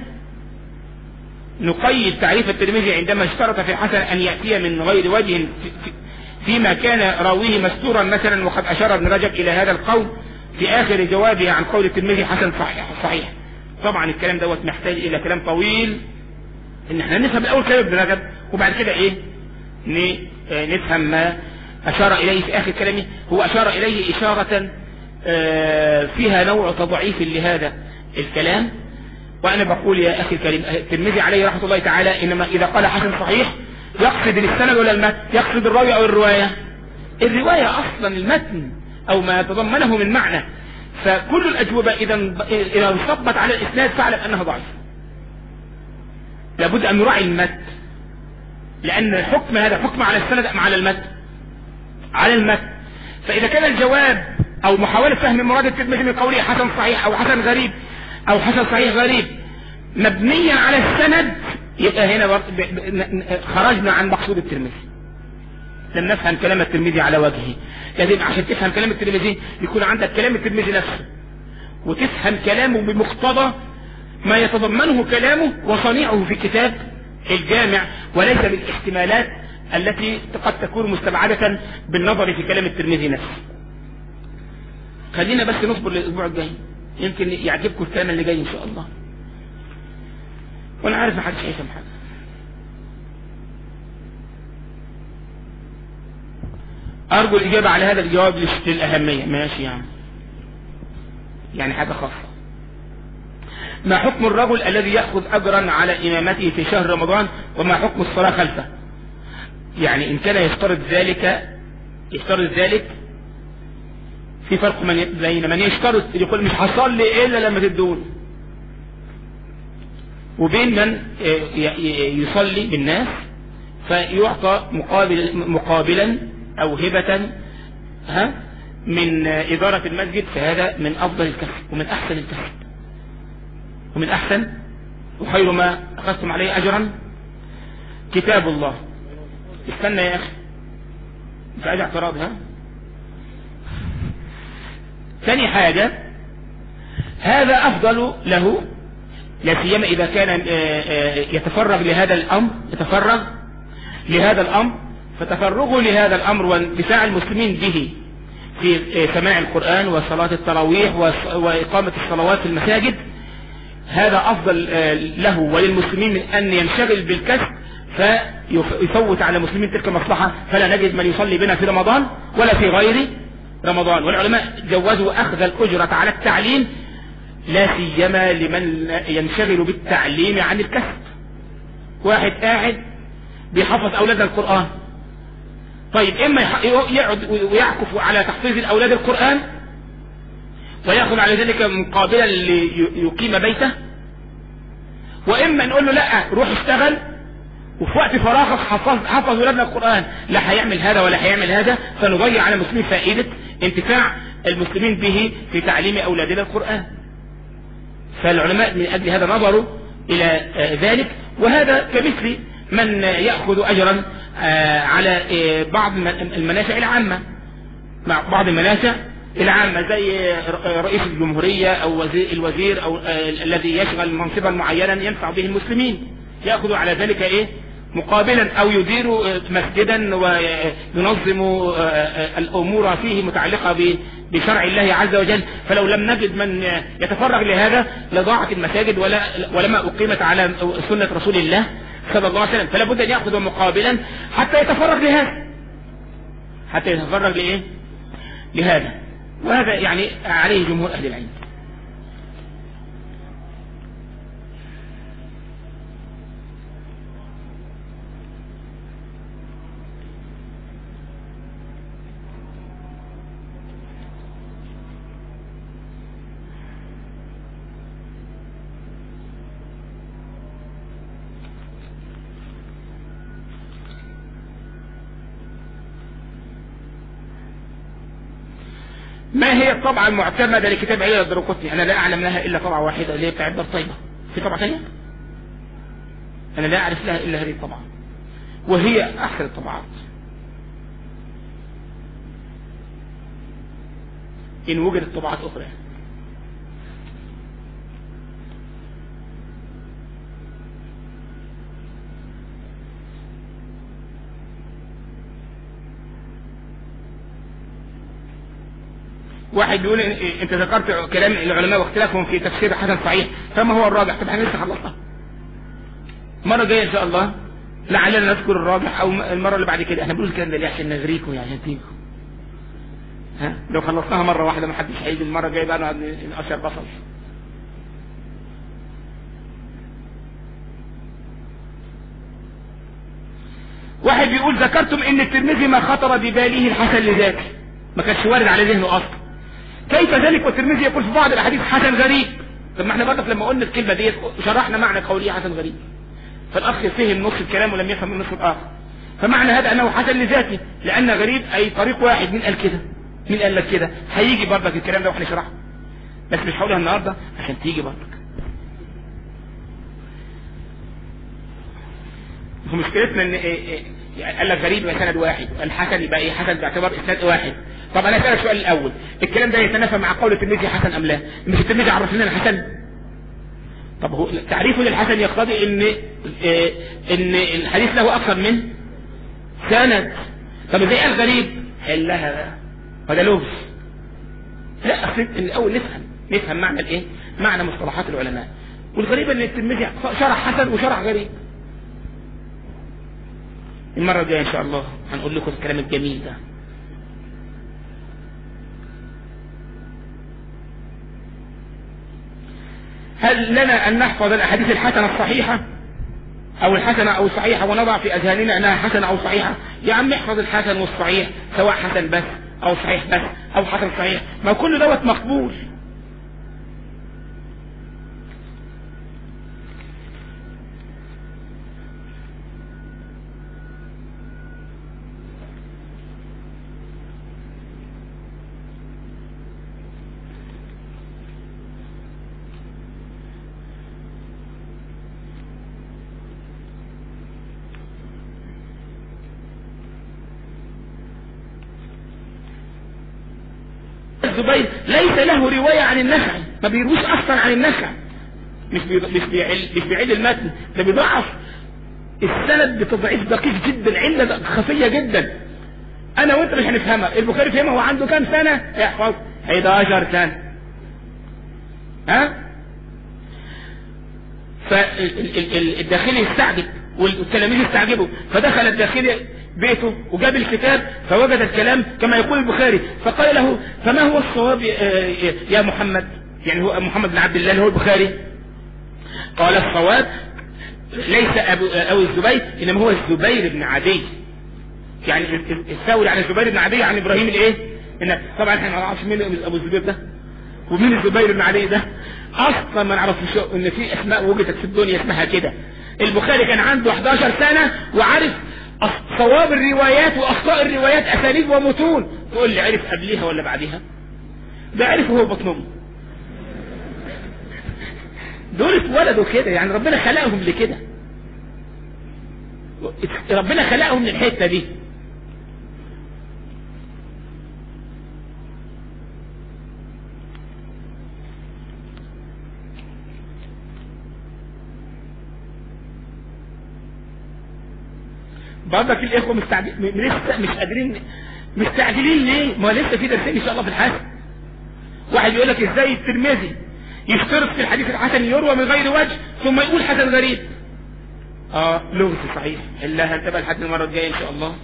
نقيد تعريف الترمذي عندما اشترط في الحسن أن يأتي من غير وجه في في فيما كان راويه مستورا مثلا وقد أشار ابن رجب إلى هذا القول في آخر جوابه عن قول الترمذي حسن صحيح صحيح طبعا الكلام دوت محتاج إلى كلام طويل إن احنا نفهم الأول كلام ابن رجب وبعد كده إيه نفهم ما أشار إليه في آخر كلامه هو أشار إليه إشارة فيها نوع تضعيف لهذا الكلام وأنا بقول يا أخي الكريم الترمذي عليه رحمة الله تعالى إنما إذا قال حسن صحيح يقصد السند ولا المتن يقصد الراوي أو الرواية الرواية أصلا المتن أو ما يتضمنه من معنى فكل الأجوبة إذا إذا انصبت على الإسناد فاعلم أنها ضعيفة لابد ان نراعي المد لان الحكم هذا حكم على السند ام على المد على المد فاذا كان الجواب او محاولة فهم مراد الترمذي من قوله حسن صحيح او حسن غريب او حسن صحيح غريب مبنيا على السند يبقى هنا بر- ب- ب- خرجنا عن مقصود الترمذي لم نفهم كلام الترمذي على وجهه لازم عشان تفهم كلام الترمذي يكون عندك كلام الترمذي نفسه وتفهم كلامه بمقتضى ما يتضمنه كلامه وصنيعه في كتاب الجامع وليس بالاحتمالات التي قد تكون مستبعدة بالنظر في كلام الترمذي نفسه خلينا بس نصبر للاسبوع الجاي يمكن يعجبكم الكلام اللي جاي ان شاء الله وانا عارف محدش هيفهم حاجه ارجو الاجابه على هذا الجواب للش- للاهميه ماشي يعني يعني حاجه خاصه ما حكم الرجل الذي ياخذ اجرا على امامته في شهر رمضان وما حكم الصلاه خلفه يعني ان كان يفترض ذلك يفترض ذلك في فرق من بين من يشترط يقول مش هصلي الا لما تدوني وبين من ي- ي- يصلي بالناس فيعطى مقابل مقابلا او هبة ها من إدارة المسجد فهذا من أفضل الكسب ومن أحسن الكسب ومن أحسن وخير ما أخذتم عليه أجرا كتاب الله استنى يا أخي مش عايز اعتراض ها ثاني حاجة هذا أفضل له لا سيما إذا كان آه، آه، يتفرغ لهذا الأمر يتفرغ لهذا الأمر فتفرغه لهذا الأمر واندفاع المسلمين به في آه، سماع القرآن وصلاة التراويح وص- وإقامة الصلوات في المساجد هذا أفضل آه، له وللمسلمين من أن ينشغل بالكسب فيفوت على المسلمين تلك المصلحة فلا نجد من يصلي بنا في رمضان ولا في غير رمضان والعلماء جوزوا أخذ الأجرة على التعليم لا سيما لمن ينشغل بالتعليم عن الكسب واحد قاعد بيحفظ أولادنا القرآن طيب إما يح- يقعد ويعكف على تحفيظ الأولاد القرآن ويأخذ على ذلك مقابلا ليقيم بيته وإما نقول له لا روح اشتغل وفي وقت فراغك حفظ حفظ ولادنا القرآن لا هيعمل هذا ولا هيعمل هذا فنضيع على المسلمين فائدة انتفاع المسلمين به في تعليم أولادنا القرآن فالعلماء من أجل هذا نظروا إلى آه، ذلك وهذا كمثل من يأخذ أجرا آه، على آه، بعض الم- المنافع العامة مع بعض المنافع العامة زي آه، رئيس الجمهورية أو وزير الوزير أو آه، الذي يشغل منصبا معينا ينفع به المسلمين يأخذ على ذلك إيه مقابلا أو يدير آه، مسجدا وينظم آه، آه، الأمور فيه متعلقة ب- بشرع الله عز وجل فلو لم نجد من يتفرغ لهذا لضاعت المساجد ولا ولما أقيمت على سنة رسول الله صلى الله عليه وسلم فلا بد أن يأخذ مقابلا حتى يتفرغ لهذا حتى يتفرغ لإيه لهذا وهذا يعني عليه جمهور أهل العلم ما هي الطبعة المعتمدة لكتاب عيلة الدرقطني أنا لا أعلم لها إلا طبعة واحدة اللي هي بتاعت طيبة في طبعة ثانية أنا لا أعرف لها إلا هذه الطبعة وهي أحسن الطبعات إن وجدت طبعات أخرى واحد بيقول إن- انت ذكرت كلام العلماء واختلافهم في تفسير حسن صحيح فما هو الراجح طب احنا لسه خلصنا المره الجايه ان شاء الله لعلنا نذكر الراجح او المره اللي بعد كده احنا بنقول الكلام ده ليه عشان نغريكم يعني عشان تيجوا ها لو خلصناها مره واحده ما حدش هيجي المره الجايه بقى نقعد نقشر بصل واحد بيقول ذكرتم ان الترمذي ما خطر بباله الحسن لذاته ما كانش وارد على ذهنه اصلا كيف ذلك والترمذي يقول في بعض الاحاديث حسن غريب طب ما احنا برضه لما قلنا الكلمه ديت شرحنا معنى قوله حسن غريب فالاخ فهم نص الكلام ولم يفهم النص الاخر فمعنى هذا انه حسن لذاته لان غريب اي طريق واحد مين قال كده مين قال لك كده هيجي برضك الكلام ده واحنا نشرحه بس مش هقولها النهارده عشان تيجي برضك مشكلتنا ان إيه إيه يعني قال لك غريب يبقى سند واحد الحسن يبقى ايه حسن باعتبار اسناد واحد طب انا اسالك السؤال الاول الكلام ده يتنافى مع قول الترمذي حسن ام لا مش الترمذي عرف لنا الحسن طب هو تعريفه للحسن يقتضي ان إيه ان الحديث له اكثر من سند طب ازاي قال غريب حلها بقى وده لغز لا اصل الاول نفهم نفهم معنى الايه معنى مصطلحات العلماء والغريب ان الترمذي شرح حسن وشرح غريب المرة الجاية ان شاء الله هنقول لكم الكلام الجميل ده هل لنا ان نحفظ الاحاديث الحسنة الصحيحة او الحسنة او الصحيحة ونضع في اذهاننا انها حسنة او صحيحة يا عم احفظ الحسن والصحيح سواء حسن بس او صحيح بس او حسن صحيح ما كل دوت مقبول الزبير ليس له رواية عن النخعي ما بيروش اصلا عن النخعي مش بي... مش بيعل مش بيعل المتن ده بيضعف السند بتضعيف دقيق جدا علة خفية جدا انا وانت مش هنفهمها البخاري فهمها هو عنده كام سنة احفظ 11 سنة ها فالداخلي استعجب والتلاميذ استعجبوا فدخل الداخلي بيته وجاب الكتاب فوجد الكلام كما يقول البخاري فقال له فما هو الصواب يا محمد يعني هو محمد بن عبد الله اللي هو البخاري قال الصواب ليس أبو, أبو الزبير إنما هو الزبير بن عدي يعني الثوري عن الزبير بن عدي عن إبراهيم الإيه إن طبعا احنا ما نعرفش مين أبو الزبير ده ومين الزبير بن عدي ده أصلا ما نعرفش إن في أسماء وجدت في الدنيا اسمها كده البخاري كان عنده 11 سنة وعارف صواب الروايات واخطاء الروايات اساليب ومتون تقول لي عرف قبليها ولا بعديها ده عرف هو بطن امه دول اتولدوا كده يعني ربنا خلقهم لكده ربنا خلقهم للحته دي برضك الاخوه مستعجل لسه مش قادرين مستعجلين ليه ما لسه في درسين ان شاء الله في الحسن واحد يقول لك ازاي الترمذي يشترط في الحديث الحسن يروى من غير وجه ثم يقول حسن غريب اه لغز صحيح الا هنتبه لحد المره الجايه ان شاء الله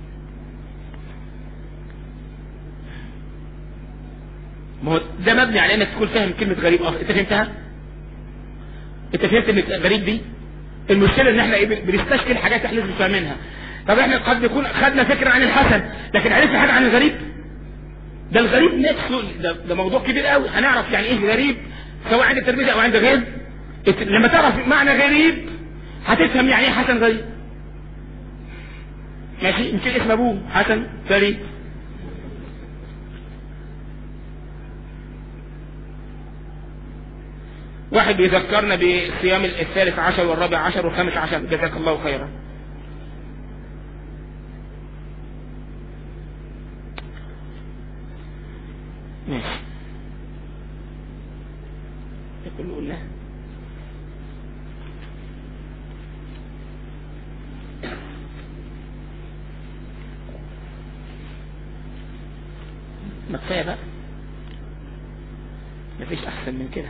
ما هو ده مبني على انك تكون فاهم كلمه غريب اه انت فهمتها انت فهمت ان غريب دي المشكله ان احنا ايه بنستشكل حاجات احنا مش فاهمينها طب احنا قد نكون خدنا فكره عن الحسن لكن عرفنا حاجه عن الغريب ده الغريب نفسه ده, ده موضوع كبير قوي هنعرف يعني ايه غريب سواء عند الترمذي او عند غير لما تعرف معنى غريب هتفهم يعني ايه حسن غريب ماشي يمكن اسم ابوه حسن غريب واحد بيذكرنا بصيام الثالث عشر والرابع عشر والخامس عشر جزاك الله خيرا ماشي ده كله قلناه ما كفايه بقى مفيش احسن من كده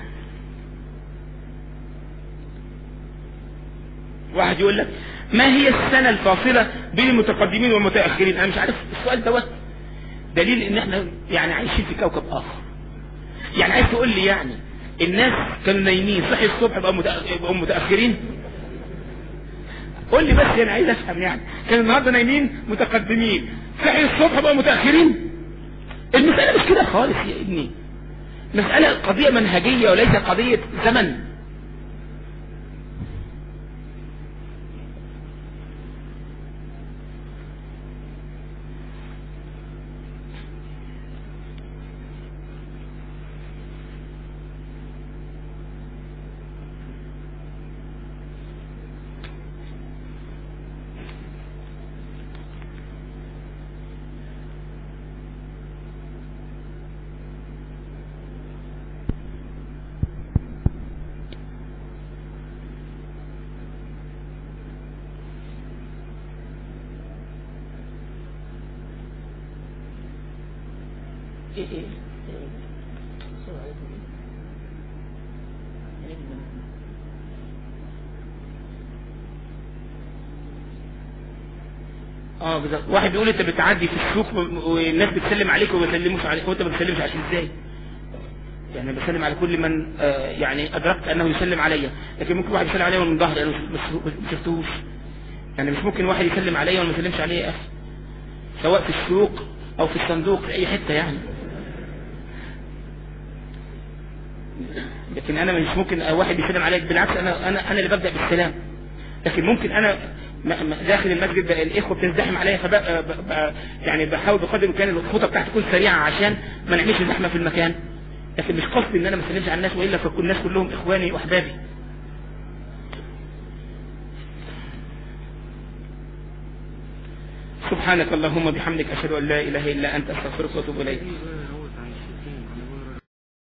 واحد يقول لك ما هي السنة الفاصلة بين المتقدمين والمتأخرين انا مش عارف السؤال دوت دليل ان احنا يعني عايشين في كوكب اخر يعني عايز تقول لي يعني الناس كانوا نايمين صحي الصبح بقوا متأ- متأخرين قول لي بس انا عايز افهم يعني كانوا النهارده نايمين متقدمين صحي الصبح بقوا متأخرين المسألة مش كده خالص يا ابني مسألة قضية منهجية وليس قضية زمن ايه ايه السلام عليكم اه بالظبط واحد بيقول انت بتعدي في السوق والناس بتسلم عليك وما بيسلموش عليك وانت ما بتسلمش عشان ازاي يعني بسلم على كل من آه يعني ادركت انه يسلم عليا لكن ممكن واحد يسلم عليا من ظهري انا ما شفتهوش يعني مش ممكن واحد يسلم عليا وما يسلمش عليا يا اخي سواء في السوق او في الصندوق في اي حته يعني لكن انا مش ممكن واحد يسلم عليك بالعكس انا انا انا اللي ببدا بالسلام لكن ممكن انا داخل المسجد بقى الاخوه بتزدحم عليا فبقى بقى يعني بحاول بقدر الامكان الخطه بتاعتي تكون سريعه عشان ما نعملش زحمه في المكان لكن مش قصدي ان انا ما اسلمش على الناس والا فكل الناس كلهم اخواني واحبابي سبحانك اللهم بحمدك اشهد ان لا اله الا انت استغفرك واتوب اليك